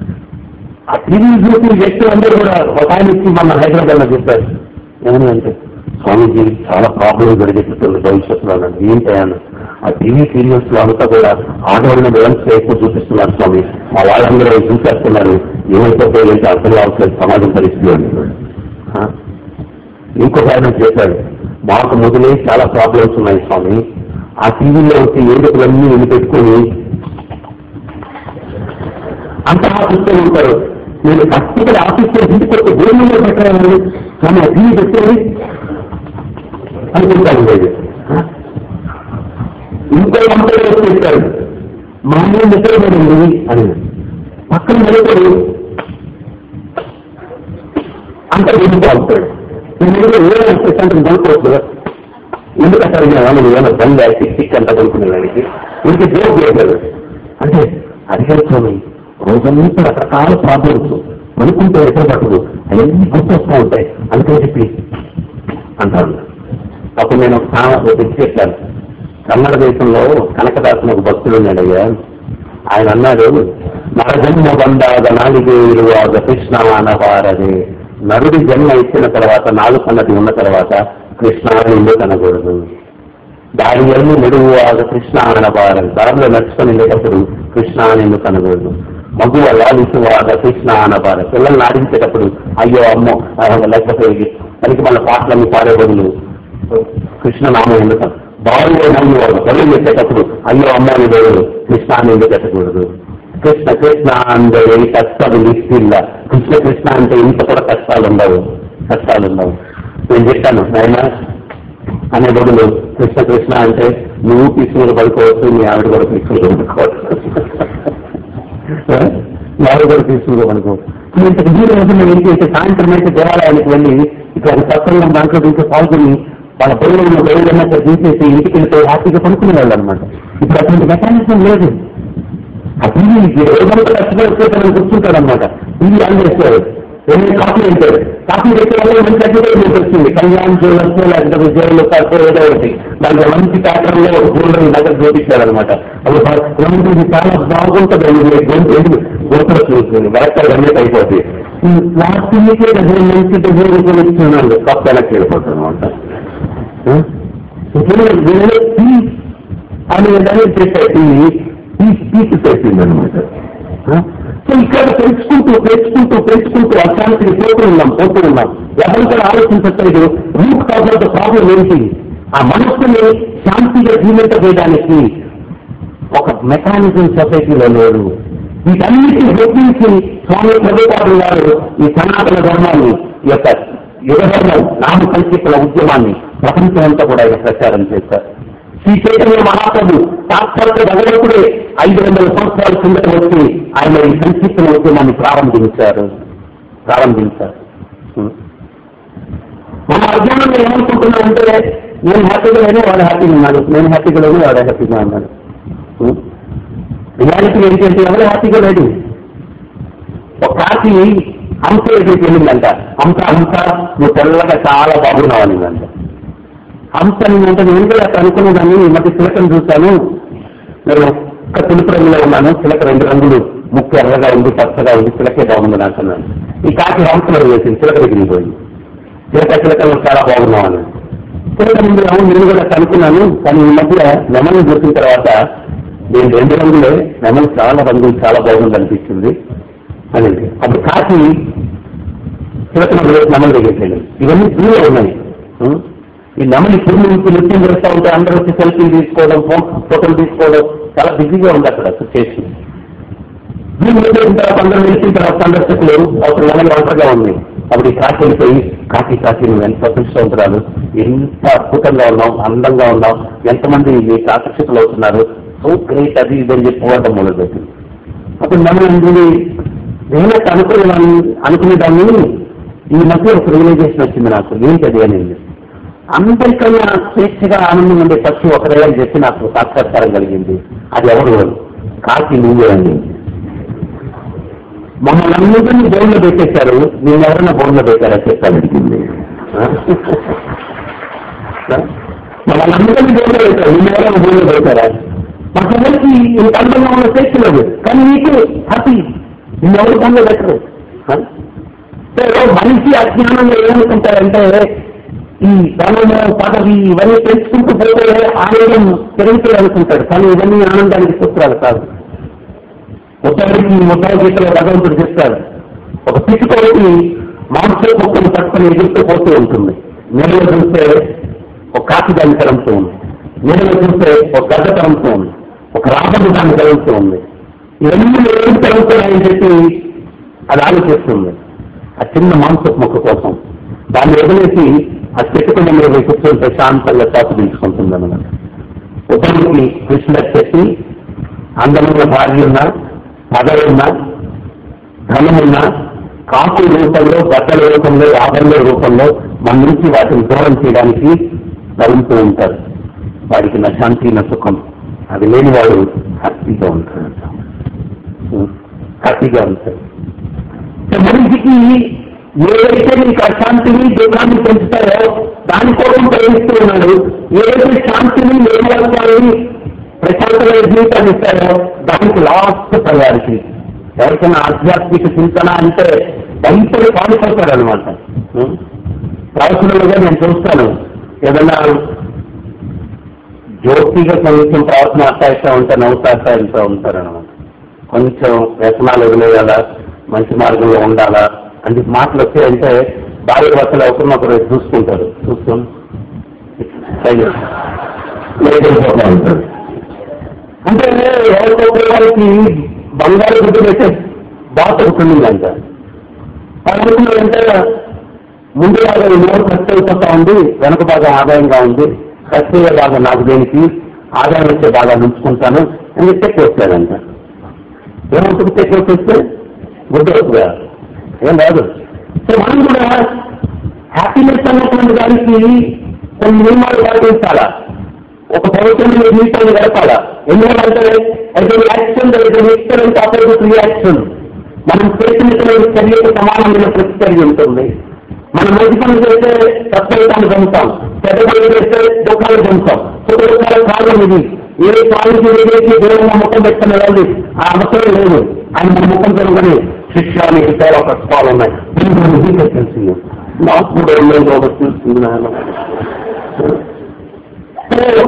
ఆ టీవీ చూసిన వ్యక్తులందరూ కూడా ఒక ఆయన ఇచ్చి మన హైదరాబాద్ లో చెప్పారు ఏమని అంటే స్వామీజీ చాలా ప్రాబ్లం జరిగేటట్టుంది భవిష్యత్తులో అన్నాడు ఏంటి అన్న ఆ టీవీ సీరియల్స్ లో అంతా కూడా ఆడవాళ్ళని విలన్స్ ఎక్కువ చూపిస్తున్నారు స్వామి మా వాళ్ళందరూ అవి చూసేస్తున్నారు ఏమైపోతే ఏంటి అర్థం కావట్లేదు సమాజం పరిస్థితి అన్నాడు ఆ? ఇంకొక ఆయన చేశాడు మాకు మొదలై చాలా ప్రాబ్లమ్స్ ఉన్నాయి స్వామి ఆ టీవీలో వచ్చి ఏడుపులన్నీ వెళ్ళి పెట్టుకొని అంత ఆఫీస్లో ఉంటారు నేను పర్టికులర్ ఆఫీస్లో ఇంటికి వచ్చి భూమిలో పెట్టాలని కానీ ఆ టీవీ పెట్టేది అనుకుంటాను లేదు ఇంకో వంటలు వచ్చేసాడు మా అమ్మ నిద్రపడింది అని పక్కన నిలబడి అంత ఎందుకు అవుతాడు నేను ఏమైనా ప్రశాంతం కొనుక్కోవచ్చు ఎందుకంటే నేను ఏమైనా బండి టిక్ టిక్ అంతా కొనుక్కునేదానికి ఇంటికి జోక్ చేశాడు అంటే అడిగారు స్వామి రోజంతా రకరకాల ప్రాబ్లమ్స్ కొనుక్కుంటే ఎక్కడ పట్టదు అవన్నీ గుర్తొస్తూ ఉంటాయి అందుకని చెప్పి అంటాను అప్పుడు నేను ఒక సా- ఒక వ్యక్తి చెప్పాను కన్నడ దేశంలో కనకదాసం ఒక భక్తుడు ఉన్నాడయ్యా ఆయన అన్నాడు నరజన్మ బంధాద నాలుగు ఇరువాద కృష్ణ అనవారది నరుడి జన్మ ఇచ్చిన తర్వాత నాలుగు అన్నది ఉన్న తర్వాత కృష్ణ అని ఎందుకు అనకూడదు దారి ఎల్లు నిడువు ఆగ కృష్ణ అనబారదు దారిలో నడుచుకొని వెళ్ళేటప్పుడు కృష్ణ అని ఎందుకు అనకూడదు మగువ లాలిసు ఆగ కృష్ణ అనబార పిల్లల్ని ఆడించేటప్పుడు అయ్యో అమ్మో ఆ, లేకపోతే పనికి మన పాటలన్నీ పాడే బదులు కృష్ణ నామం ఎందుకు బాలులో నమ్మి వాళ్ళు పనులు చేసేటప్పుడు అయ్యో అమ్మ అని దేవుడు కృష్ణ అని ఎందుకు పెట్టకూడదు కృష్ణ కృష్ణ అంటే ఏ కష్టాలు లిస్టిల్ల కృష్ణ కృష్ణ అంటే ఇంత కూడా కష్టాలు ఉండవు కష్టాలు ఉండవు నేను చెప్పాను నాయన అనే బదులు కృష్ణ కృష్ణ అంటే నువ్వు తీసుకుని పడుకోవచ్చు నీ ఆవిడ కూడా తీసుకుని పడుకోవచ్చు మీ ఆవిడ కూడా తీసుకుని పడుకోవచ్చు ఇంతకు మీరు ఏదైనా ఏం చేస్తే సాయంత్రం అయితే దేవాలయానికి వెళ్ళి ఇక్కడ సత్సంగం దాంట్లో దీంట్లో పాల్గొని వాళ్ళ పిల్లలు బయలుదేరిన తీసేసి ఇంటికి వెళ్తే హ్యాపీగా పడుకునే వాళ్ళు అనమాట ఇప్పుడు అటువంటి మెకానిజం లేదు ఆ టీవీ రోజంతా కష్టపడి కూర్చుంటాడు అనమాట టీవీ ఆన్ చేస్తాడు ఏమైనా కాపీ అంటాడు కాపీ పెట్టే వల్ల మంచి అడ్వర్టైజ్మెంట్ వచ్చింది కళ్యాణ్ జ్యువెలర్స్ లేకపోతే విజయలు కాకపోతే ఏదో ఒకటి దాంట్లో మంచి ప్యాటర్న్ లో గోల్డ్ నగర్ చూపించాడు అనమాట అప్పుడు ఇది చాలా బాగుంటుంది అండి గొంతు గొంతులు చూస్తుంది వరకాలు అన్నీ అయిపోతుంది ప్లాస్టిక్ డిజైన్ మంచి డిజైన్ చూపిస్తున్నాడు కప్ వెనక్కి వెళ్ళిపోతుంది అనమాట పీస్ అని దాన్ని చెప్పేసి పీస్ పీస్ పెట్టింది అనమాట సో ఇక్కడ పెంచుకుంటూ పెంచుకుంటూ పెంచుకుంటూ అశాంతిని పోతూ ఉన్నాం పోతూ ఉన్నాం ఎవరు కూడా ఆలోచించట్లేదు root cause of the problem ఏంటి ఆ మనస్సుని శాంతిగా జీవింపజేయడానికి ఒక మెకానిజం సొసైటీలో లేరు వీటన్నిటిని గుర్తించి స్వామి ప్రభుత్వాలు గారు ఈ సనాతన ధర్మాన్ని ఈ యొక్క యుగధర్మం నామ సంకీర్తన ఉద్యమాన్ని ప్రపంచం అంతా కూడా ఆయన ప్రచారం చేశారు శ్రీ చైతన్య మహాప్రభు సాక్షాత్ భగవంతుడే ఐదు వందల సంవత్సరాల కిందట వచ్చి ఆయన ఈ సంకీర్తన ఉద్యమాన్ని ప్రారంభించారు ప్రారంభించారు ఉం. మన అర్జునుడు ఏమనుకుంటున్నాడంటే నేను హ్యాపీగా లేను వాడు హ్యాపీగా ఉన్నాడు నేను హ్యాపీగా లేను వాడు హ్యాపీగా ఉన్నాడు ఉం. రియాలిటీ ఏంటంటే ఎవరు హ్యాపీగా లేడు ఒక కాకి హంస దగ్గరికి వెళ్ళిందంట హంస హంస నువ్వు తెల్లగా చాలా బాగున్నావు అనిందంట హంస అంటే నేను కూడా అట్లా అనుకునేదాన్ని ఈ మధ్య చిలకను చూశాను నేను ఒక్క తెలుపు రంగులో ఉన్నాను చిలక రెండు రంగులు ముక్కు ఎర్రగా ఉంది పచ్చగా ఉంది చిలకే బాగుంది నాకు అన్నాను ఈ కాకి హంసలో వేసింది చిలక దగ్గరికి పోయింది చిలక చిలకలు చాలా బాగున్నావు అని చిలక ముందు అవును నేను కూడా అట్లా అనుకున్నాను కానీ ఈ మధ్య నెమలిని చూసిన తర్వాత నేను రెండు రంగులే నెమలి చాలా రంగులు చాలా బాగుంది అనిపించింది అని అప్పుడు కాకి చిలకన నెమలి దగ్గరికి వెళ్ళింది ఇవన్నీ దూరం ఉన్నాయి ఉం? ఈ నెమలి పురుగు నుంచి నృత్యం చేస్తూ ఉంటే అందరూ వచ్చి సెల్ఫీలు తీసుకోవడం ఫోన్ ఫోటోలు తీసుకోవడం చాలా బిజీగా ఉంది అక్కడ సిచ్యువేషన్ దీన్ని వెళ్ళిన తర్వాత అందరూ వెళ్ళిన తర్వాత సందర్శకులు అప్పుడు నెమలి ఒంటరిగా ఉంది అప్పుడు ఈ కాకి వెళ్ళిపోయి కాకి కాకి నువ్వు ఎంత అదృష్టవంతురాలు ఎంత అద్భుతంగా ఉన్నావు అందంగా ఉన్నావు ఎంతమంది మీకు ఆకర్షితులు అవుతున్నారు సో గ్రేట్ అది ఇది అని చెప్పి పోవడం మొదలుపెట్టింది అప్పుడు నెమలి అంటుంది నేను అనుకునేదాన్ని అనుకునేదాన్ని ఈ మధ్య ఒక రియలైజేషన్ వచ్చింది నాకు ఏంటది అనేది అందరికన్నా స్వేచ్ఛగా ఆనందం ఉండే పక్షి ఒకరే అని చెప్పి నాకు సాక్షాత్కారం కలిగింది అది ఎవరు కాకి నువ్వే అని మమ్మల్ని అందరినీ బోర్డులో పెట్టేశారు నేను ఎవరైనా బోర్డులో పెట్టారా చెప్పాను అడిగింది మమ్మల్ని అందరినీ బోర్డులో పెట్టారు నేను ఎవరైనా బోర్డులో పెట్టారా మాకందరికి ఇంత అందంగా ఉన్న స్వేచ్ఛ లేదు కానీ నీకు హ్యాపీ నిన్నెవరు బోర్డులో పెట్టరు సో మనిషి అజ్ఞానంలో ఏమనుకుంటారంటే ఈ ధనము పదవి ఇవన్నీ తెలుసుకుంటూ పోతే ఆనందం పెరుగుతుంది అనుకుంటాడు కానీ ఇవన్నీ ఆనందానికి సూత్రాలు కాదు ముద్దాడికి ముద్దాయి గీతలో భగవంతుడు చెప్తాడు ఒక పిచ్చుకోటి మాంస కుక్కను పట్టుకుని ఎగురుతూ పోతూ ఉంటుంది నీడలో చూస్తే ఒక కాకి దాన్ని తరంతూ ఉంది నీడలో చూస్తే ఒక గడ్డ తరంతూ ఉంది ఒక రాబడి దాన్ని తరంతూ ఉంది ఇవన్నీ ఏం తరుగుతున్నాయని చెప్పి అది ఆలోచిస్తుంది ఆ చిన్న మాంసపు మొక్క కోసం దాన్ని వదిలేసి ఆ చెట్టు మీద పోయి కూర్చొని ప్రశాంతంగా శ్వాస తీసుకుంటుంది అన్నమాట ఉత్తరానికి కృష్ణ చెప్పి అందమైన భార్య ఉన్నా పదవి ఉన్నా ధనమున్నా కాపు రూపంలో బట్టల రూపంలో ఆభరణల రూపంలో మన నుంచి వాటిని దూరం చేయడానికి తరుగుతూ ఉంటారు వాడికి నా శాంతి నా సుఖం అది లేని వాడు హ్యాపీగా ఉంటాడు హ్యాపీగా ఉంటాడు సో మనిషికి ఏదైతే నీకు అశాంతిని దుఃఖాన్ని పెంచుతాయో దానికోసం ప్రయత్నిస్తూ ఉన్నాడు ఏదైతే శాంతిని నిర్మలత్వాన్ని ప్రశాంతమైన జీవితాన్ని ఇస్తాయో దానికి లాస్ట్ ప్రయారిటీ ఎవరికైనా ఆధ్యాత్మిక చింతన అంటే బయట పాల్పడతాడు అనమాట ప్రవచనలుగా నేను చూస్తాను ఏదైనా జ్యోతిగా కొంచెం ప్రవచన అట్టాయిస్తా ఉంటే నవ్వుతా వెళ్తూ ఉంటారనమాట కొంచెం వ్యసనాలు వదిలేయాలా మంచి మార్గంలో ఉండాలా అంటే మాటలు వచ్చాయంటే భార్య భర్తలు ఒకరినొకరు చూసుకుంటారు చూసుకొని లేకపోతా ఉంటారు అంటే ఎవరికో వారికి బంగారు గుడ్డు పెట్టే బాధ ఉంటుందంట అంటే ముందు బాగా నోరు ఖర్చు అయిపోతా ఉంది వెనక బాగా ఆదాయంగా ఉంది ఖర్చు అయ్యే బాగా నాకు దేనికి ఆదాయం వచ్చే బాగా ఉంచుకుంటాను అని చెప్పి చెక్ వచ్చాడంట ఏమంటుంది చెక్ వచ్చేస్తే గుడ్డు అవుతుందా ఏం రాదు సో మనం కూడా హ్యాపీనెస్ అన్నటువంటి దానికి కొన్ని నియమాలు పాటించాలా ఒక పవిత్రమైన జీవితాన్ని గడపాలా ఎందుకంటే అయితే యాక్షన్ ఎక్సలెంట్ ఆపోజిట్ రియాక్షన్ మనం చేసినటువంటి చర్యకు సమానమైన ప్రతిచర్య ఉంటుంది మనం మంచి పనులు చేస్తే సత్ఫలితాన్ని పొందుతాం చెడ్డ పనులు చేస్తే దుఃఖాలు పొందుతాం సుఖదుఖాల కాలం ఇది ఏ కాలేజీ ఏదైతే దేవుడు ముఖం పెట్టుకుని వెళ్ళి ఆ అవసరం లేదు ఆయన మన ముఖం కనుగొని శిష్యానికి సేవ కష్టాలు ఉన్నాయి తెలిసి నాకు కూడా వెళ్ళేది ఒకటి చూస్తుంది నాయన. సో,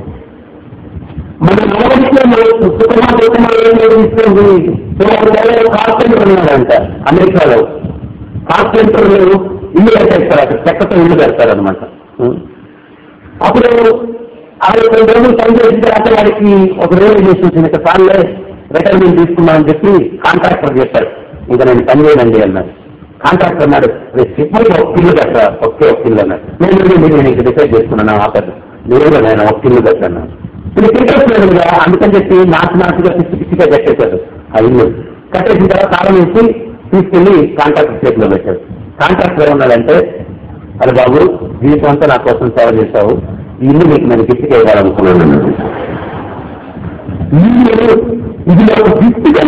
మన నడవడికే మనకు సుఖమా దుఃఖమా ఏం నిర్మిస్తుంది కార్పెంటర్ ఉన్నాడంట అమెరికాలో కార్పెంటర్లు ఇల్లు కట్టేస్తారు అక్కడ చెక్కతో ఇల్లు కడతారనమాట అప్పుడు ఆయన కొన్ని రోజులు పనిచేసిన తర్వాత వాడికి ఒక రియలైజేషన్ వచ్చింది ఇక సార్లే రిటైర్మెంట్ తీసుకున్నామని చెప్పి కాంట్రాక్టర్ చెప్పాడు ఇంకా నేను పని చేయనండి అన్నాడు కాంట్రాక్టర్ అన్నాడు రేపు చెప్పి ఒక ఇల్లు కట్టా ఒకే ఒక ఇల్లు అన్నాడు నేను లేదు, నేను నీకు డిసైడ్ చేసుకున్నాను ఆపదు లేదు నేను ఒక ఇల్లు కట్టాను ఇది క్రికెట్ లేదు కదా అందుకని చెప్పి నాటు నాటుగా పిచ్చి పిచ్చిగా కట్టేశాడు ఆ ఇల్లు కట్టేసిన తర్వాత కాలం వేసి తీసుకెళ్లి కాంట్రాక్టర్ చేతిలో పెట్టాడు కాంట్రాక్టర్ ఏమన్నాడంటే అరే బాబు జీవితం అంతా నా కోసం సేవ చేశావు ఈ ఇల్లు నీకు నేను గిఫ్ట్గా ఇవ్వాలనుకున్నాను అన్నాడు. ఇల్లు ఇది నాకు గిఫ్ట్గా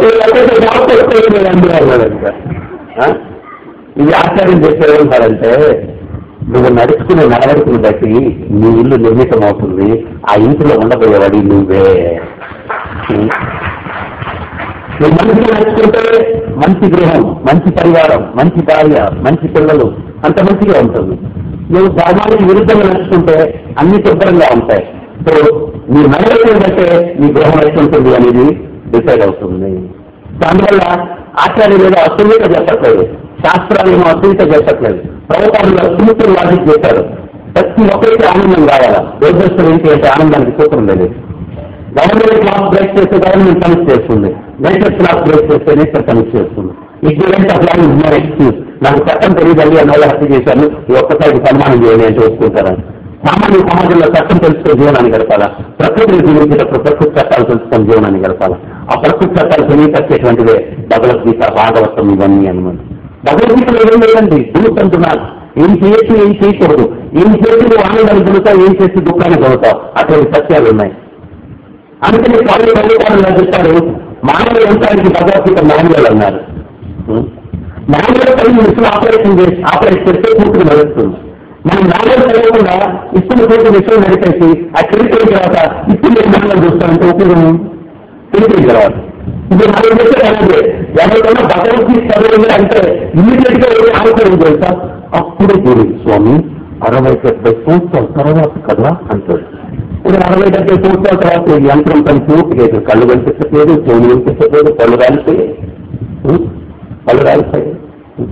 అన్నాడంట ఆ? ఇది ఆశ్చర్యం చేసేదంటారంటే నువ్వు నడుచుకునే నడవడికను బట్టి నీ ఇల్లు నిర్మితం అవుతుంది ఆ ఇంటిలో ఉండబోయేవాడి నువ్వే ఉం? నువ్వు మంచిగా నడుచుకుంటే మంచి గృహం మంచి పరివారం మంచి భార్య మంచి పిల్లలు అంత మంచిగా ఉంటుంది నువ్వు ధర్మానికి విరుద్ధంగా నడుచుకుంటే అన్ని శుభ్రంగా ఉంటాయి సో నీ నడవడికను బట్టే నీ గృహం ఎట్లుంటుంది అనేది డిసైడ్ అవుతుంది దానివల్ల ఆచార్యులు ఏదో అసూయత చెప్పట్లేదు శాస్త్రాలు ఏమో అసూయత చెప్పట్లేదు ప్రభుత్వాలు అసూయత లాజిక్ చేశారు ప్రతి ఒక్కరికి ఆనందం కావాలా దురదృష్టం ఏంటి అంటే ఆనందానికి సూత్రం లేదు గవర్నమెంట్ క్లాస్ బ్రేక్ చేస్తే గవర్నమెంట్ పని చేస్తుంది నేచర్ క్లాస్ బ్రేక్ చేస్తే నేచర్ పని చేస్తుంది ఇగ్నరెంట్ అప్లై ఉన్నారు ఎక్స్క్యూజ్ నాకు చట్టం తెలియదండి అన్న వాళ్ళు హత్య చేశాను ఈ ఒక్కసారి సన్మానం చేయండి అంటే ఒప్పుకుంటారని సామాన్య సమాజంలో చట్టం తెలుసుకొని జీవనాన్ని గడపాలా ప్రకృతిని జీవించేటప్పుడు ప్రకృతి చట్టాలు తెలుసుకొని జీవనాన్ని గడపాలా ఆ ప్రకృతి చట్టాలు తెలియకొచ్చేటువంటివే భగవద్గీత భాగవతం ఇవన్నీ అనమాట భగవద్గీతలో ఏం లేదండి దూత్ అంటున్నారు ఏం చేయొచ్చు ఏం చేయకూడదు ఏం చేసి నువ్వు ఆనందాన్ని పొందుతావు ఏం చేసి దుఃఖాన్ని పొందుతావు అటువంటి సత్యాలు ఉన్నాయి అందుకని స్వామి ప్రభుత్వాలు చెప్పారు మానవ యంత్రానికి భగవద్గీత మాన్యువల్ అన్నారు మాన్యువల్ పై మిషన్ ఆపరేషన్ చేసి ఆపరేట్ చేస్తే పూర్తిగా నడుస్తుంది మనం మాన్యువల్ తెలియకుండా ఇస్తున్న పూర్తి విషయం నడిపేసి ఆ చెడిపోయిన తర్వాత ఇప్పుడు నేను మానవులు చూస్తానంటే ఉపయోగం చెడిపోయిన తర్వాత ఇప్పుడు మనం చేసే అలాగే ఎవరికైనా భగవద్గీత చదవాలి అంటే ఇమీడియట్ గా వెళ్ళి ఆలోచన తెలుసా అప్పుడు గురి స్వామి అరవై డెబ్బై సంవత్సరాల తర్వాత కదా అంటాడు ఇప్పుడు అరవై డెబ్బై సంవత్సరాల తర్వాత ఈ యంత్రం పని పూర్తిలేదు కళ్ళు కనిపించట్లేదు చెవులు కనిపించట్లేదు పళ్ళు రాలిపోయాయి ఉం? పళ్ళు రాలిపోయాయి ఉం?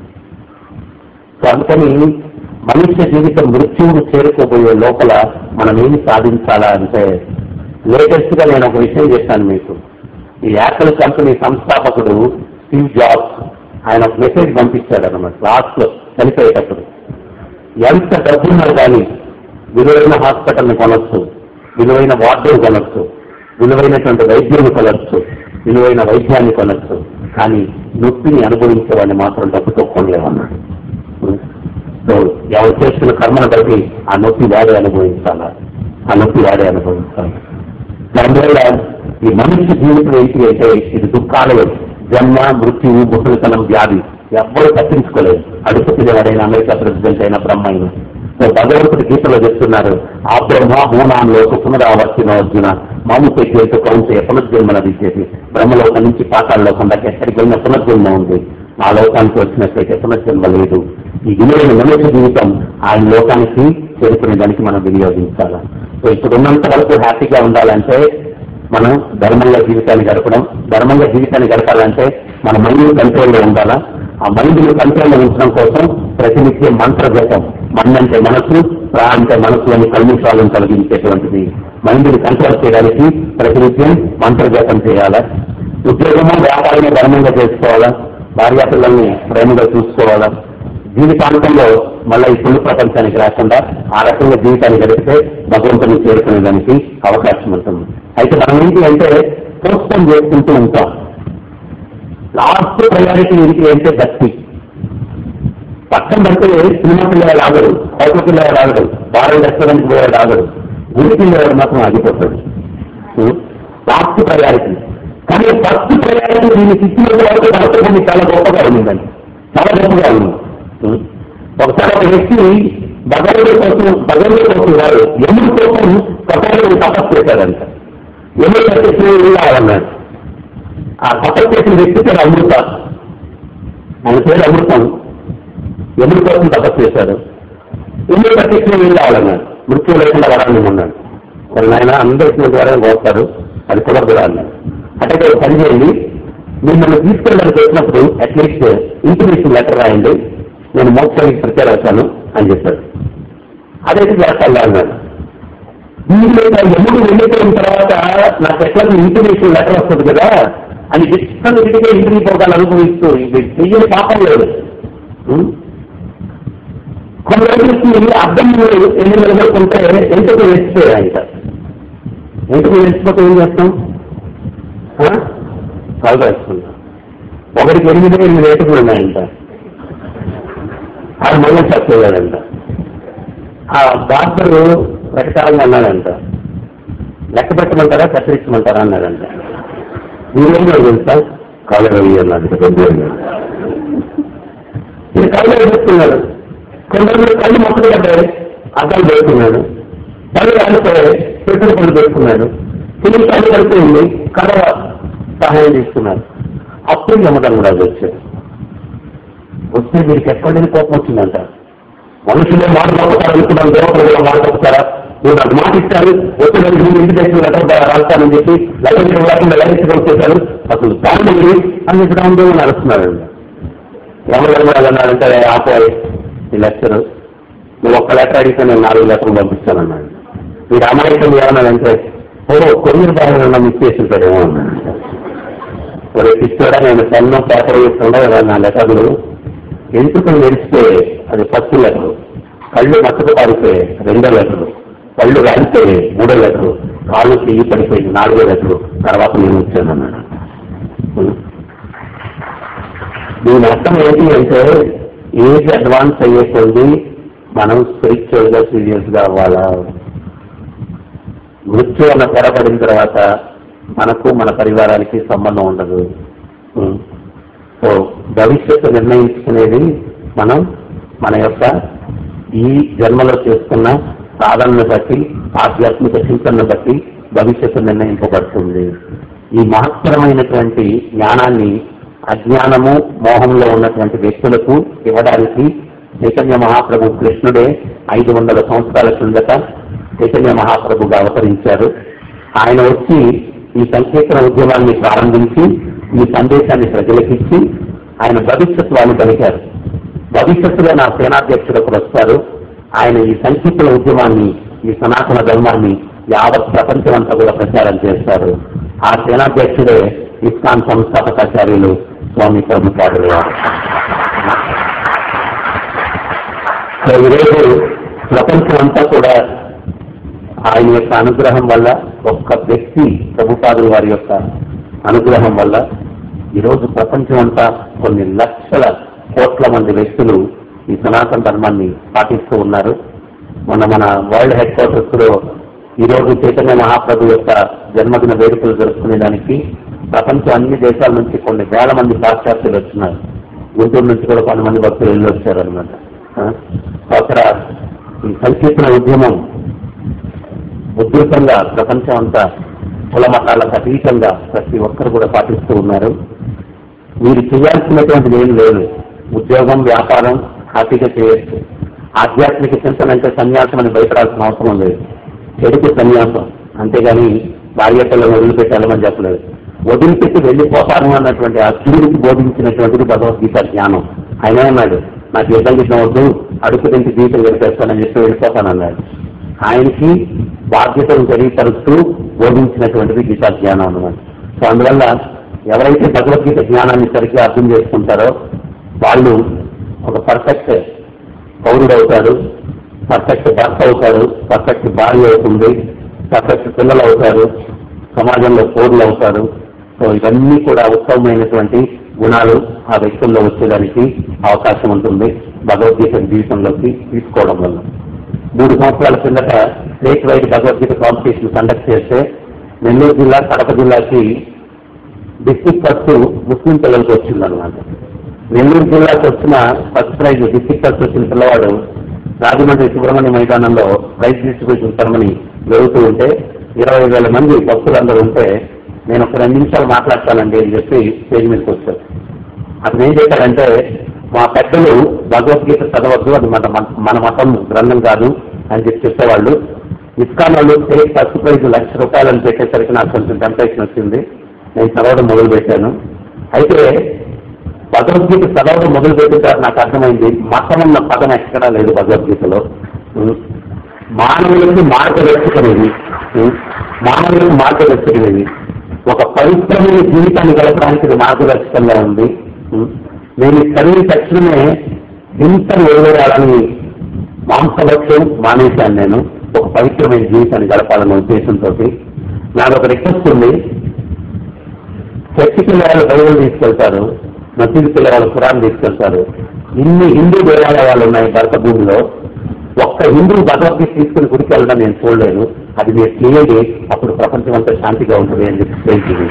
సో అందుకని మనుష్య జీవితం మృత్యువును చేరుకోబోయే లోపల మనం ఏమి సాధించాలా అంటే లేటెస్ట్ గా నేను ఒక విషయం చేశాను మీకు ఈ యాపిల్ కంపెనీ సంస్థాపకుడు స్టీవ్ జాబ్స్ ఆయన ఒక మెసేజ్ పంపించాడు అనమాట లాస్ట్ లో చనిపోయేటప్పుడు ఎంత డబ్బున్నా కానీ విలువైన హాస్పిటల్ని కొనొచ్చు విలువైన వార్డును కొనొచ్చు విలువైనటువంటి వైద్యుని కొనొచ్చు విలువైన వైద్యాన్ని కొనొచ్చు కానీ నొప్పిని అనుభవించే వాడిని మాత్రం డబ్బుతో కొనలేమన్నాడు సో ఎవరు చేస్తున్న కర్మను బట్టి ఆ నొప్పి వాడే అనుభవించాలా ఆ నొప్పి వాడే అనుభవించాలి అందువల్ల ఈ మనిషి జీవితం ఏంటి అంటే ఇది దుఃఖాలు జన్మ మృత్యువు ముసలితనం వ్యాధి ఎవ్వరూ తప్పించుకోలేదు అడుగుతుంది ఎవరైనా అమెరికా ప్రెసిడెంట్ అయిన బ్రహ్మ అయిన సో భగవంతుడి గీతలో చెప్తున్నారు ఆ బ్రహ్మ మూనాంలో పునరావర్తిన అర్జున మాము పెట్టేసి కౌంటే పునర్జన్మన విద్యేసి బ్రహ్మలోకం నుంచి పాతాళలోకం దాకా ఎక్కడికి వెళ్ళిన పునర్జన్మ ఉంది ఆ లోకానికి వచ్చినట్లయితే పునర్జన్మ లేదు ఈ విలువైన మనిషి జీవితం ఆయన లోకానికి చేరుకునే దానికి మనం వినియోగించాలి సో ఇప్పుడు ఉన్నంత వరకు హ్యాపీగా ఉండాలంటే మనం ధర్మంగా జీవితాన్ని గడపడం ధర్మంగా జీవితాన్ని గడపాలంటే మన మైండ్ కంట్రోల్లో ఉండాలా ఆ మైండ్ కంట్రోల్లో ఉంచడం కోసం ప్రతినిత్యం మంత్ర జపం మన్ అంటే మనసు ప్రా అంటే మనసులోని కల్మిషాలను కలిగించేటువంటిది మైండ్ ని కంట్రోల్ చేయడానికి ప్రతినిత్యం మంత్ర జపం చేయాలా ఉద్యోగము వ్యాపారము ధర్మంగా చేసుకోవాలా భార్యా పిల్లల్ని ప్రేమగా చూసుకోవాలా జీవితాంతంలో మళ్ళీ ఈ పుల్లు ప్రపంచానికి రాకుండా ఆ రకంగా జీవితాన్ని గడిపితే భగవంతుని చేరుకునేదానికి అవకాశం ఉంటుంది అయితే మనం ఏంటి అంటే పోస్టన్ చేసుకుంటూ ఉంటాం లాస్ట్ ప్రయారిటీ ఏంటి అంటే భక్తి పక్కన పడితే సినిమా పిల్లవాడు ఆగడు హోటల్ పిల్లవాడు ఆగడు బార్ రెస్టారెంట్ పోయాడు ఆగడు గుడి పిల్లవాడు మాత్రం ఆగిపోతాడు లాస్ట్ ప్రయారిటీ కానీ ఫస్ట్ ప్రయారిటీ దీనికి ఇచ్చిన వరకు భక్తుడిని చాలా గొప్పగా ఉందండి చాలా గొప్పగా ఉంది ఉం? ఒకసారి ఒక వ్యక్తి భగవంతుడి కోసం భగవంతుడి కోసం వాడు ఎముడి కోసం కపాలను తపస్సు చేశాడంట ఎముడు కట్టేసి వెళ్ళాలన్నాడు ఆ తపస్సు చేసిన వ్యక్తి పేరు అమృత ఆయన పేరు అమృతం ఎముడి కోసం తపస్సు చేశాడు ఎముడు కట్టేసి వెళ్ళాలన్నాడు మృత్యు లేకుండా వరాన్ని ఉన్నాడు మరి నాయన అందరికీ ద్వారా పోతారు అది కుదరదు అన్నాడు అంటే ఒక పని చేయండి మీరు నన్ను తీసుకెళ్ళడానికి వచ్చినప్పుడు అట్లీస్ట్ ఇంటిమేషన్ లెటర్ రాయండి నేను మోక్షానికి ప్రిపేర్ అవుతాను అని చెప్పాడు అదైతే చేస్తాను అన్నాడు దీంట్లో ఎముడు వెళ్ళిపోయిన తర్వాత నాకు ఎట్లా ఇంటిమేషన్ లెటర్ వస్తుంది కదా అని ఇష్టం ఇంటికే ఇంటికి పోగాలు అనుభవిస్తూ ఇది చెయ్యని పాపం లేదు ఉం? కొన్ని రోజులకి అర్థం ఎన్ని నిలబడుకుంటే ఎంతకు వేసిపోయాయి ఆయన ఎంతకు వేసిపోతే ఏం చేస్తాం కాలు వేసుకుంటాం ఒకరికి ఎనిమిది ఎనిమిది ఏటుకులు ఉన్నాయంట ఆడు మళ్ళీ చచ్చిపోయాడంట ఆ డాక్టర్ వెటకాలంగా అన్నాడంట లెక్క పెట్టమంటారా కత్తిరించమంటారా అన్నాడంట మీరేం తెలుసా కాలు రవి అన్నాడు ఇది కళ్ళు వేసుకున్నాడు కొందరు కళ్ళు మొక్కలు పడ్డాయి అద్దాలు వేసుకున్నాడు కళ్ళు రాలిపోయాయి పెట్టుడు పళ్ళు పెట్టుకున్నాడు తిరిగి కళ్ళు కలిపింది కర్ర సహాయం తీసుకున్నాడు అప్పుడు యమధర్మ రాజు వచ్చాడు వస్తే వీరికి ఎక్కడి కోపం వచ్చిందంట మనుషులే మాట తప్పుతారు అనుకున్నాను దేవతలు కూడా మాట తప్పుతారా నువ్వు నాకు మాట ఇచ్చారు వచ్చే నువ్వు ఇంటి దగ్గర లెటర్ రాస్తానని చెప్పి లెటర్ మీరు లేకుండా లైసెన్స్ వచ్చేసారు అసలు దాన్ని అని చెప్పి రామదేవుని అరుస్తున్నాడు యమధర్మరాజు అన్నారంటే ఆపోయి ఈ లెక్చర్ నువ్వు ఒక్క లెటర్ అడిగితే నేను నాలుగు లెటర్లు పంపిస్తానన్నాడు ఈ రామాయణం ఏమన్నాడంటే ఓ కొరియర్ బాగా మిస్ చేసి ఉంటాడేమో అన్నాడు మరి ఇస్తాడా నేను పెన్ను పేపర్ ఇస్తుండే కదా నా లెటర్లు ఎంచుకుని నడిస్తే అది ఫస్ట్ లెటర్ కళ్ళు మట్టుకు పారిపోయాయి రెండో లెటరు కళ్ళు రాలిపోయాయి మూడో లెటరు కాళ్ళు చెయ్యి పడిపోయింది నాలుగో లెటరు తర్వాత నేను వచ్చాను అన్నాడు దీని అర్థం ఏంటి అంటే ఏజ్ అడ్వాన్స్ అయ్యే కొద్ది మనం స్పిరిచువల్ గా సీరియస్ గా అవ్వాలా మృత్యు అన్న తెరపడిన తర్వాత మనకు మన పరివారానికి సంబంధం ఉండదు ఉం. సో భవిష్యత్తు నిర్ణయించుకునేది మనం మన యొక్క ఈ జన్మలో చేసుకున్న సాధనను బట్టి ఆధ్యాత్మిక చింతనను బట్టి భవిష్యత్తు నిర్ణయింపబడుతుంది ఈ మహత్తరమైనటువంటి జ్ఞానాన్ని అజ్ఞానము మోహంలో ఉన్నటువంటి వ్యక్తులకు ఇవ్వడానికి చైతన్య మహాప్రభు కృష్ణుడే ఐదు వందల సంవత్సరాల కిందట చైతన్య మహాప్రభుగా అవతరించారు ఆయన వచ్చి ఈ సంకీర్తన ఉద్యమాన్ని ప్రారంభించి ఈ సందేశాన్ని ప్రజలకిచ్చి ఆయన భవిష్యత్వాన్ని పలికారు భవిష్యత్తులో నా సేనాధ్యక్షుడు ఒకరు వస్తారు ఆయన ఈ సంకీర్తన ఉద్యమాన్ని ఈ సనాతన ధర్మాన్ని యావత్ ప్రపంచం అంతా కూడా ప్రచారం చేస్తారు ఆ సేనాధ్యక్షుడే ఇస్కాన్ సంస్థాపకాచార్యులు స్వామి ప్రభుత్వాడు గారు సో ఈరోజు ప్రపంచం అంతా కూడా ఆయన యొక్క అనుగ్రహం వల్ల ఒక్క వ్యక్తి ప్రభుపాదులు వారి యొక్క అనుగ్రహం వల్ల ఈరోజు ప్రపంచం అంతా కొన్ని లక్షల కోట్ల మంది వ్యక్తులు ఈ సనాతన ధర్మాన్ని పాటిస్తూ ఉన్నారు మొన్న మన వరల్డ్ హెడ్ క్వార్టర్స్ లో ఈరోజు చైతన్య మహాప్రభు యొక్క జన్మదిన వేడుకలు జరుపుకునే దానికి ప్రపంచం అన్ని దేశాల నుంచి కొన్ని వేల మంది పాశ్చాత్యులు వచ్చినారు గుంటూరు నుంచి కూడా కొంతమంది భక్తులు వెళ్ళి వచ్చారు అనమాట అక్కడ ఈ సంకీర్తన ఉద్యమం ఉధృతంగా ప్రపంచం అంతా కుల మతాలకు అతీతంగా ప్రతి ఒక్కరు కూడా పాటిస్తూ ఉన్నారు మీరు చేయాల్సినటువంటిది ఏం లేదు ఉద్యోగం వ్యాపారం హ్యాపీగా చేయొచ్చు ఆధ్యాత్మిక చింతన అంటే సన్యాసం అని భయపడాల్సిన అవసరం లేదు చెడుకు సన్యాసం అంతేగాని భార్య పిల్లలు వదిలిపెట్టి వెళ్ళమని చెప్పలేదు వదిలిపెట్టి వెళ్ళిపోతాను అన్నటువంటి అర్జునుడికి బోధించినటువంటిది భగవద్గీత జ్ఞానం ఆయన అన్నాడు నాకు యుద్ధం గిద్దం వద్దు అడుగు తింటి జీవితం గడిపేస్తానని చెప్పి వెళ్ళిపోతానన్నాడు ఆయనకి బాధ్యతను తెలియపరుస్తూ బోధించినటువంటిది గీతా జ్ఞానం అన్నమాట సో అందువల్ల ఎవరైతే భగవద్గీత జ్ఞానాన్ని సరిగ్గా అర్థం చేసుకుంటారో వాళ్ళు ఒక పర్ఫెక్ట్ పౌరుడు అవుతాడు పర్ఫెక్ట్ భర్త అవుతాడు పర్ఫెక్ట్ భార్య అవుతుంది పర్ఫెక్ట్ పిల్లలు అవుతారు సమాజంలో పౌరులు అవుతారు సో ఇవన్నీ కూడా ఉత్తమమైనటువంటి గుణాలు ఆ వ్యక్తుల్లో వచ్చేదానికి అవకాశం ఉంటుంది భగవద్గీత జీవితంలోకి తీసుకోవడం వల్ల మూడు సంవత్సరాల కిందట state wide Bhagavad Gita competition conduct చేస్తే నెల్లూరు జిల్లా కడప జిల్లాకి డిస్టిక్ ఫస్ట్ ముస్లిం పిల్లలకు వచ్చిందనమాట నెల్లూరు జిల్లాకు వచ్చిన ఫస్ట్ ప్రైజ్ డిస్టిక్ ఫస్ట్ వచ్చిన పిల్లవాడు రాజమండ్రి సుబ్రహ్మణ్య మైదానంలో ప్రైజ్ డిస్ట్రిబ్యూషన్ సెరమనీ జరుగుతూ ఉంటే ఇరవై వేల మంది భక్తులందరూ ఉంటే నేను ఒక రెండు నిమిషాలు మాట్లాడతానండి అని చెప్పి స్టేజ్ మీదకి వచ్చారు అతను ఏం చేశాడంటే మా పెద్దలు భగవద్గీత చదవద్దు అది మన మన మతం గ్రంథం కాదు అని చెప్పి చెప్పేవాళ్ళు ఇస్కాన్ వాళ్ళు స్టేట్ ఫస్ట్ ప్రైజ్ లక్ష రూపాయలని పెట్టేసరికి నాకు కొంచెం టెంపరేషన్ వచ్చింది నేను చదవడం మొదలు పెట్టాను అయితే భగవద్గీత చదవడం మొదలు పెట్టిన తర్వాత నాకు అర్థమైంది మతం అన్న పదం ఎక్కడా లేదు భగవద్గీతలో ఉం. మానవులకు మార్గదర్శకమేది ఉం. మానవులకు మార్గదర్శకమేది ఒక పవిత్రమైన జీవితాన్ని గడపడానికి ఇది మార్గదర్శకంగా ఉంది ఉం. నేను ఈ చదివిన తక్షణమే హింసను వదిలేయాలని మాంసభక్ష్యం మానేశాను నేను ఒక పవిత్రమైన జీవితాన్ని గడపాలన్న ఉద్దేశంతో నాకు ఒక రిక్వెస్ట్ ఉంది చర్చి పిల్లవాళ్ళు బైబుల్ తీసుకెళ్తారు మసీదు పిల్లవాళ్ళు ఖురాన్ తీసుకెళ్తారు ఇన్ని హిందూ దేవాలయాలు ఉన్నాయి భరత భూమిలో ఒక్క హిందూ భగవద్గీత తీసుకుని గుడికి వెళ్ళడం నేను చూడలేదు అది మీరు చేయండి అప్పుడు ప్రపంచం అంతా శాంతిగా ఉంటుంది అని చెప్పి చేయించింది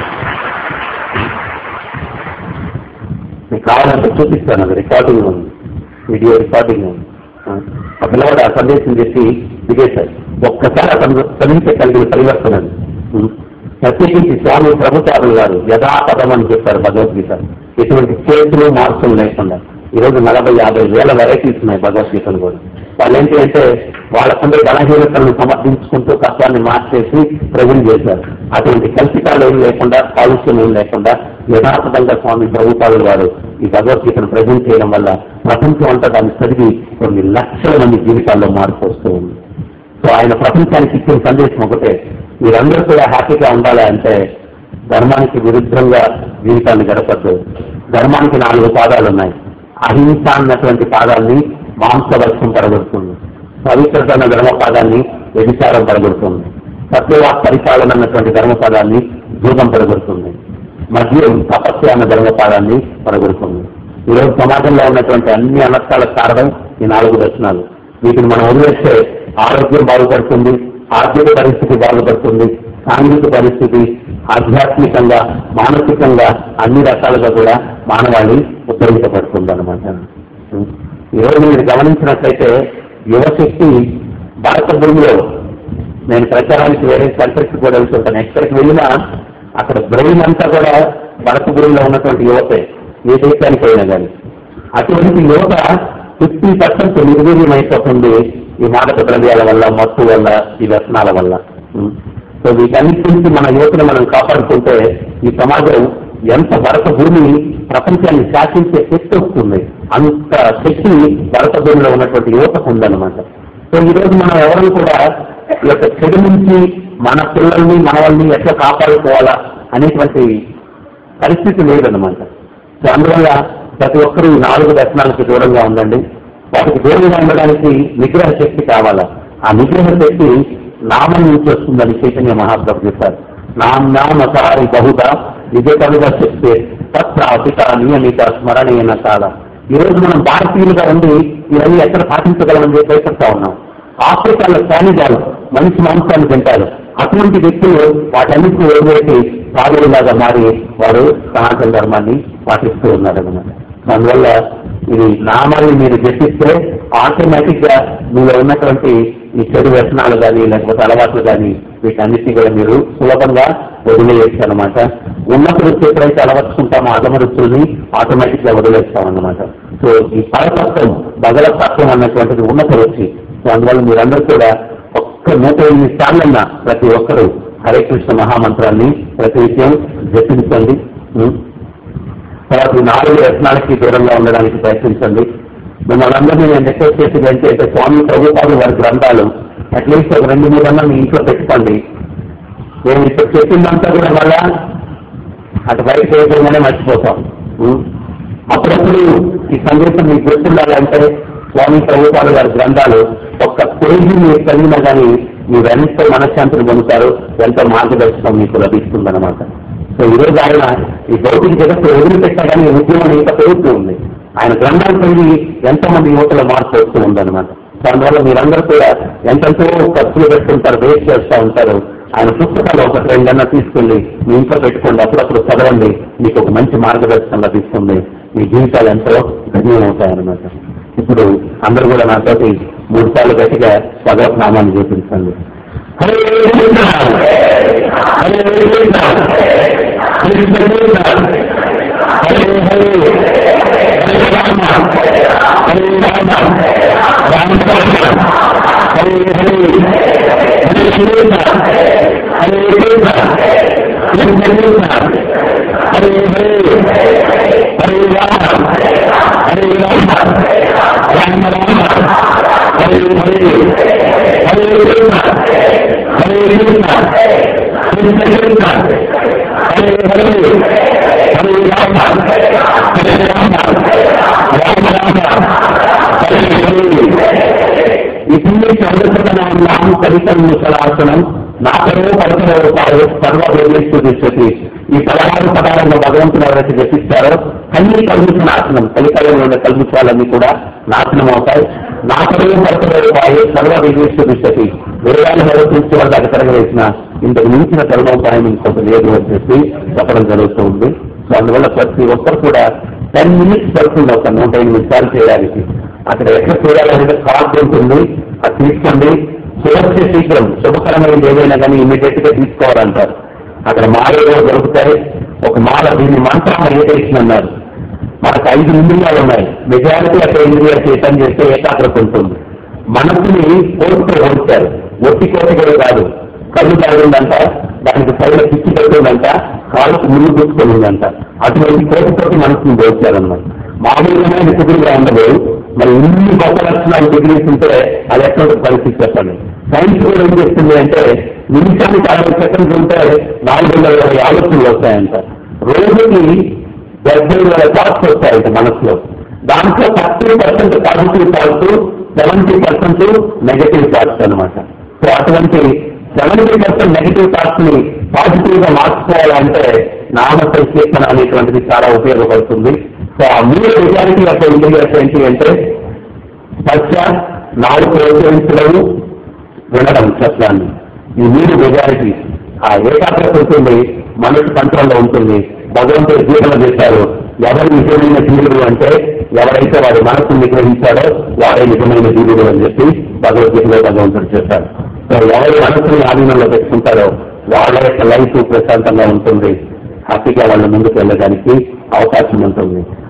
మీకు కావాలంటే చూపిస్తాను అది రికార్డింగ్ ఉంది వీడియో రికార్డింగ్ ఉంది ఆ పిల్లవాడు ఆ సందేశం చెప్పి దిగేశారు ఒక్కసారి అతను చదివితే కలిగిన పరివర్తన అది. ఉం. ప్రత్యేకించి స్వామి ప్రభుత్వాలు గారు యథాపదం అని చెప్పారు భగవద్గీత ఎటువంటి చేతులు మార్పులు లేకుండా ఈరోజు నలభై యాభై వేల వెరైటీస్ ఉన్నాయి భగవద్గీతలు కూడా వాళ్ళు ఏంటి అంటే వాళ్ళకుండే బలహీనతలను సమర్థించుకుంటూ కష్టాన్ని మార్చేసి ప్రజెంట్ చేశారు అటువంటి కల్పితాలు ఏం లేకుండా కాలుష్యం ఏం లేకుండా యథార్థంగా స్వామి ప్రభుత్వాలు వారు ఈ భగవద్గీతను ప్రజెంట్ చేయడం వల్ల ప్రపంచం అంతా దాన్ని చదివి కొన్ని లక్షల మంది జీవితాల్లో మార్పు వస్తూ ఉంది సో ఆయన ప్రపంచానికి ఇచ్చిన సందేశం ఒకటే మీరందరూ కూడా హ్యాపీగా ఉండాలి అంటే ధర్మానికి విరుద్ధంగా జీవితాన్ని గడపద్దు ధర్మానికి నాలుగు పాదాలు ఉన్నాయి అహింస అన్నటువంటి పాదాన్ని మాంసవర్షం పడగొడుతుంది పవిత్రత అన్న ధర్మపాదాన్ని వ్యభిచారం పడగొడుతుంది సత్యవా పరిపాలన అన్నటువంటి ధర్మపదాన్ని జూదం పడగొడుతుంది మద్యం తపస్సు అన్న ధర్మపాదాన్ని పడగొడుతుంది ఈరోజు సమాజంలో ఉన్నటువంటి అన్ని అనర్థాలకు కారణం ఈ నాలుగు దర్శనాలు వీటిని మనం వదిలేస్తే ఆరోగ్యం బాగుపడుతుంది ఆర్థిక పరిస్థితి బాగుపడుతుంది సాంఘిక పరిస్థితి ఆధ్యాత్మికంగా మానసికంగా అన్ని రకాలుగా కూడా మానవాళి ఉద్ధరించబడుతుంది అనమాట ఈరోజు మీరు గమనించినట్లయితే యువశక్తి భారత భూమిలో నేను ప్రచారానికి వేరే కంట్రీకి కూడా వెళ్తుంటాను ఎక్కడికి వెళ్ళినా అక్కడ బ్రెయిన్ అంతా కూడా భారత భూమిలో ఉన్నటువంటి యువతే ఏ దేశానికి అయినా కానీ అటువంటి యువత ఫిఫ్టీ పర్సెంట్ నిర్వీర్యం అయిపోతుంది ఈ మాదక ద్రవ్యాల వల్ల మత్తు వల్ల ఈ వ్యసనాల వల్ల ఉం. సో వీటన్నిటి నుంచి మన యువతను మనం కాపాడుకుంటే ఈ సమాజం ఎంత భరత భూమి ప్రపంచాన్ని శాసించే శక్తి వస్తుంది అంత శక్తి భరత భూమిలో ఉన్నటువంటి యువతకు ఉందన్నమాట సో ఈ రోజు మనం ఎవరు కూడా ఈ యొక్క చెడు నుంచి మన పిల్లల్ని మన వాళ్ళని ఎట్లా కాపాడుకోవాలా అనేటువంటి పరిస్థితి లేదన్నమాట సో అందువల్ల ప్రతి ఒక్కరూ ఈ నాలుగు వ్యసనాలకు దూరంగా ఉండండి వాటికి దూరంగా ఉండడానికి నిగ్రహ శక్తి కావాలా ఆ నిగ్రహ శక్తి నామం నుంచి వస్తుందని చైతన్య మహాప్రభు చెప్పారు నామ్నామసారి బహుగా విజయకవిగా చెప్తే తత్రాపిత నియమిత స్మరణీయన కాల ఈ రోజు మనం భారతీయులుగా ఉండి ఇవన్నీ ఎక్కడ పాటించగలమని చెప్పి భయపడతా ఉన్నాం ఆఫ్రికాలో శానిజాలు మంచి మాంసాన్ని తింటారు అటువంటి వ్యక్తులు వాటన్నిటిని వదిలేసి సాగులాగా మారి వారు సనాతన ధర్మాన్ని పాటిస్తూ ఉన్నారన్నమాట అందువల్ల ఇది నామాన్ని మీరు జపిస్తే ఆటోమేటిక్ గా మీలో ఉన్నటువంటి ఈ చెడు వ్యసనాలు కానీ లేకపోతే అలవాట్లు కానీ వీటన్నిటిని కూడా మీరు సులభంగా వదిలేయచ్చు అనమాట ఉన్నత వృత్తి ఎప్పుడైతే అలవర్చుకుంటామో అధమ వృత్తుల్ని ఆటోమేటిక్ గా వదిలేస్తాం అన్నమాట సో ఈ పరతత్వం బగలతత్వం అన్నటువంటిది ఉన్నత వృత్తి సో అందువల్ల మీరందరూ కూడా ఒక్క నూట ఎనిమిది సార్లన్నా ప్రతి ఒక్కరూ హరే కృష్ణ మహామంత్రాన్ని ప్రతి విషయం జపించండి ఉం? తర్వాత ఈ నాలుగు వ్యసనాలకి దూరంగా ఉండడానికి ప్రయత్నించండి మిమ్మల్ని అందరినీ నేను రిక్వెస్ట్ చేసేది ఏంటి అంటే స్వామి ప్రభుత్వాలు వారి గ్రంథాలు అట్లీస్ట్ ఒక రెండు మూడు అన్నా మీ ఇంట్లో పెట్టుకోండి నేను ఇప్పుడు చెప్పిందంతా కూడా వల్ల అటు బయట చేయకుండానే మర్చిపోతాం ఉం? అప్పుడప్పుడు ఈ సందేశం మీకు గుర్తుండాలంటే స్వామి ప్రభుత్వాలు వారి గ్రంథాలు ఒక్క పేజీ మీరు చదివినా కానీ మీరు ఎంతో మనశ్శాంతిని పొందుతారు ఎంతో మార్గదర్శనం మీకు లభిస్తుందన్నమాట సో ఈ రోజు ఆయన ఈ భౌతిక జగత్తు వదిలిపెట్టా కానీ ఈ ఉద్యమం ఇంకా పెరుగుతూ ఉంది ఆయన గ్రంథాలు చదివి ఎంతో మంది యువతలో మార్పు వస్తూ ఉందన్నమాట సో అందువల్ల మీరందరూ కూడా ఎంతెంతో ఖర్చులు పెట్టుకుంటారు వేస్ట్ చేస్తూ ఉంటారు ఆయన పుస్తకాలు ఒక రెండన్నా తీసుకెళ్లి మీ ఇంట్లో పెట్టుకోండి అప్పుడప్పుడు చదవండి మీకు ఒక మంచి మార్గదర్శనం లభిస్తుంది మీ జీవితాలు ఎంతో ధన్యమవుతాయన్నమాట ఇప్పుడు అందరూ కూడా నాతోటి మూడు సార్లు గట్టిగా భగవత్ నామాన్ని చూపించండి హరే కృష్ణ హరే కృష్ణ కృష్ణ కృష్ణ హరే హరే హరే రామ హరే రామ రామ కృష్ణ హరే హరే హరే కృష్ణ హరే కృష్ణ కృష్ణ కృష్ణ హరే హరే హరే రామ హరే రామ రామ రామ హరే హరే హరే కృష్ణ హరే కృష్ణ కృష్ణ కృష్ణ హరే హరే హరే రామ హరే రామ రామ రామ హరే హరే इसलिए चौदह का नाम नाम कवितम मुसलासనం నాకరో పదకరో కాదు సర్వ ప్రదేశిస్తుంది ఈ పదహారు పదాలను భగవంతుడు ఎవరైతే జపిస్తారో అన్ని కల్ముష నాశనం కలికాలంలో ఉన్న కల్ముషాలన్నీ కూడా నాశనం అవుతాయి నాకరో పదకరో కాదు సర్వ ప్రదేశిస్తుంది వేదాన్ని నిర్వహించే వాళ్ళు అక్కడ తిరగవేసిన ఇంతకు మించిన కర్మోపాయం ఇంకొక లేదు అని చెప్పి చెప్పడం జరుగుతూ ఉంది సో అందువల్ల ప్రతి ఒక్కరు కూడా టెన్ మినిట్స్ పడుతుంది ఒక నూట ఎనిమిది సార్లు చేయడానికి అక్కడ ఎట్లా చేయాలనేది కార్డు ఉంటుంది అది తీసుకోండి సురక్ష శీఘ్రం శుభకరమైనది ఏదైనా కానీ ఇమీడియట్ గా తీసుకోవాలంటారు అక్కడ మాలలో దొరుకుతాయి ఒక మాల దీన్ని మంత్రం మెడిటేషన్ అన్నారు మనకు ఐదు ఇంద్రియాలు ఉన్నాయి మెజారిటీ అక్కడ ఇంద్రియాలు చేతం చేస్తే ఏకాగ్రత ఉంటుంది మనసుని కోరికలు ఓడిచారు ఒట్టి కోరికలు కాదు కళ్ళు తాగిందంట దానికి పైన పిచ్చి పెట్టిందంట కాళ్ళకు ముళ్ళు గుచ్చుకుందంట అటువంటి కోరికతోటి మనసుని దోచారన్నమాట మామూలుగానే డిగ్రీగా ఉండదు మరి ఇన్ని గొప్ప లక్షణాలు డిగ్రీస్ ఉంటే అది ఎక్కడ పరిస్థితి చెప్పండి సైన్స్ కూడా ఏం చేస్తుంది అంటే నిమిషానికి అరవై సెకండ్స్ ఉంటే నాలుగు వందల ఇరవై ఆలోచనలు వస్తాయంట రోజుకి డెబ్బై వేల థాట్స్ వస్తాయంట మనసులో దాంట్లో thirty percent positive thoughts seventy percent negative thoughts అనమాట సో అటువంటి సెవెంటీ పర్సెంట్ నెగటివ్ థాట్స్ ని పాజిటివ్ గా మార్చుకోవాలంటే నామ సంకీర్తన అనేటువంటిది చాలా ఉపయోగపడుతుంది సో ఆ మూడు నిజానికి యొక్క ఇండియన్స్ ఏంటి అంటే స్పర్శ నాలుగు ప్రోత్సహించడము వినడం శబ్దాన్ని ఈ మూడు మెజారిటీ ఆ ఏకాగ్రత ఉంటుంది మనసు కంట్రోల్లో ఉంటుంది భగవంతుడు జీవన చేశారు ఎవరు నిజమైన జీవుడు అంటే ఎవరైతే వాడి మనసును నిగ్రహించాడో వాడే నిజమైన జీవుడు అని చెప్పి భగవద్గీతలో భగవంతుడు చేశారు సో ఎవరు మనసుని ఆధీనంలో పెట్టుకుంటారో వాళ్ళ యొక్క లైఫ్ ప్రశాంతంగా ఉంటుంది హ్యాపీగా వాళ్ళ ముందుకు వెళ్ళడానికి అవకాశం ఉంటుంది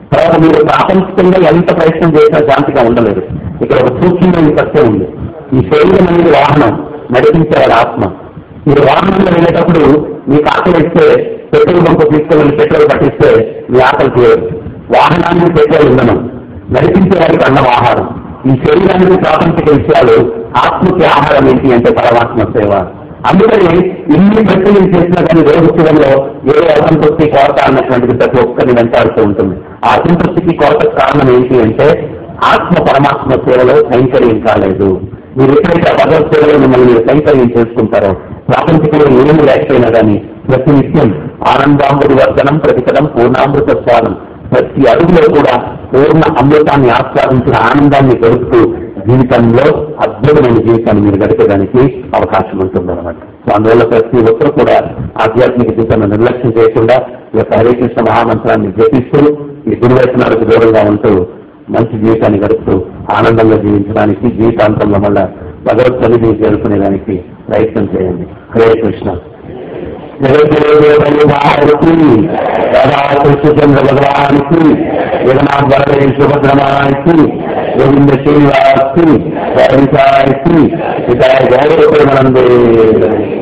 తర్వాత మీరు ప్రాపంచికంగా ఎంత ప్రయత్నం చేసినా శాంతిగా ఉండలేరు ఇక్కడ ఒక సూక్ష్మమైన సత్యం ఉంది ఈ శరీరం అనేది వాహనం నడిపించేవాడు ఆత్మ మీరు వాహనంలో వెళ్ళేటప్పుడు మీకు ఆకలి ఇస్తే పెట్రోల్ బంకు తీసుకెళ్ళి పెట్రోల్ పట్టిస్తే మీ ఆకలి తీయదు వాహనానికి పెట్రోల్ ఇంధనం నడిపించే వారికి అన్నం ఆహారం ఈ శరీరానికి ప్రాపంచిక విషయాలు ఆత్మకి ఆహారం ఏంటి అంటే పరమాత్మ సేవ అందుకని ఇన్ని ప్రక్రియలు చేసినా కానీ రోజు చివరిలో ఏదో అసంతృప్తి కొరత అన్నటువంటిది ప్రతి ఒక్కరిని వెంటాడుతూ ఉంటుంది ఆ అసంతృప్తికి కొరత కారణం ఏంటి అంటే ఆత్మ పరమాత్మ సేవలో కైంకర్యం కాలేదు మీరు ఎప్పుడైతే ఆ భగవత్ సేవలో మిమ్మల్ని మీరు కైంకర్యం చేసుకుంటారో ప్రాపంచికంలో ఏమి లేకపోయినా కానీ ప్రతి నిత్యం ఆనందామృతి వర్ధనం ప్రతిఫలం పూర్ణామృత స్వాదం ప్రతి అడుగులో కూడా పూర్ణ అమృతాన్ని ఆస్వాదించిన ఆనందాన్ని గడుపుతూ జీవితంలో అద్భుతమైన జీవితాన్ని మీరు గడిపేదానికి అవకాశం ఉంటుందన్నమాట సో అందువల్ల ప్రతి ఒక్కరు కూడా ఆధ్యాత్మిక జీవితాన్ని నిర్లక్ష్యం చేయకుండా ఈ యొక్క హరే కృష్ణ మహామంత్రాన్ని జపిస్తూ ఈ దుర్వ్యసనాలకు దూరంగా ఉంటూ మంచి జీవితాన్ని గడుపుతూ ఆనందంగా జీవించడానికి జీవితాంతంలో మళ్ళా భగవత్ సన్నిధిని చేరుకునేదానికి ప్రయత్నం చేయండి హరే కృష్ణ జగద్గురుకి రాధాకృష్ణచంద్ర భగవానికి జగన్నాథ్ బలదేవ్ సుభద్రమానికి గోవింద శ్రీనివాస్కి గౌరవించానికి ఇక గౌరవ ప్రేమనందే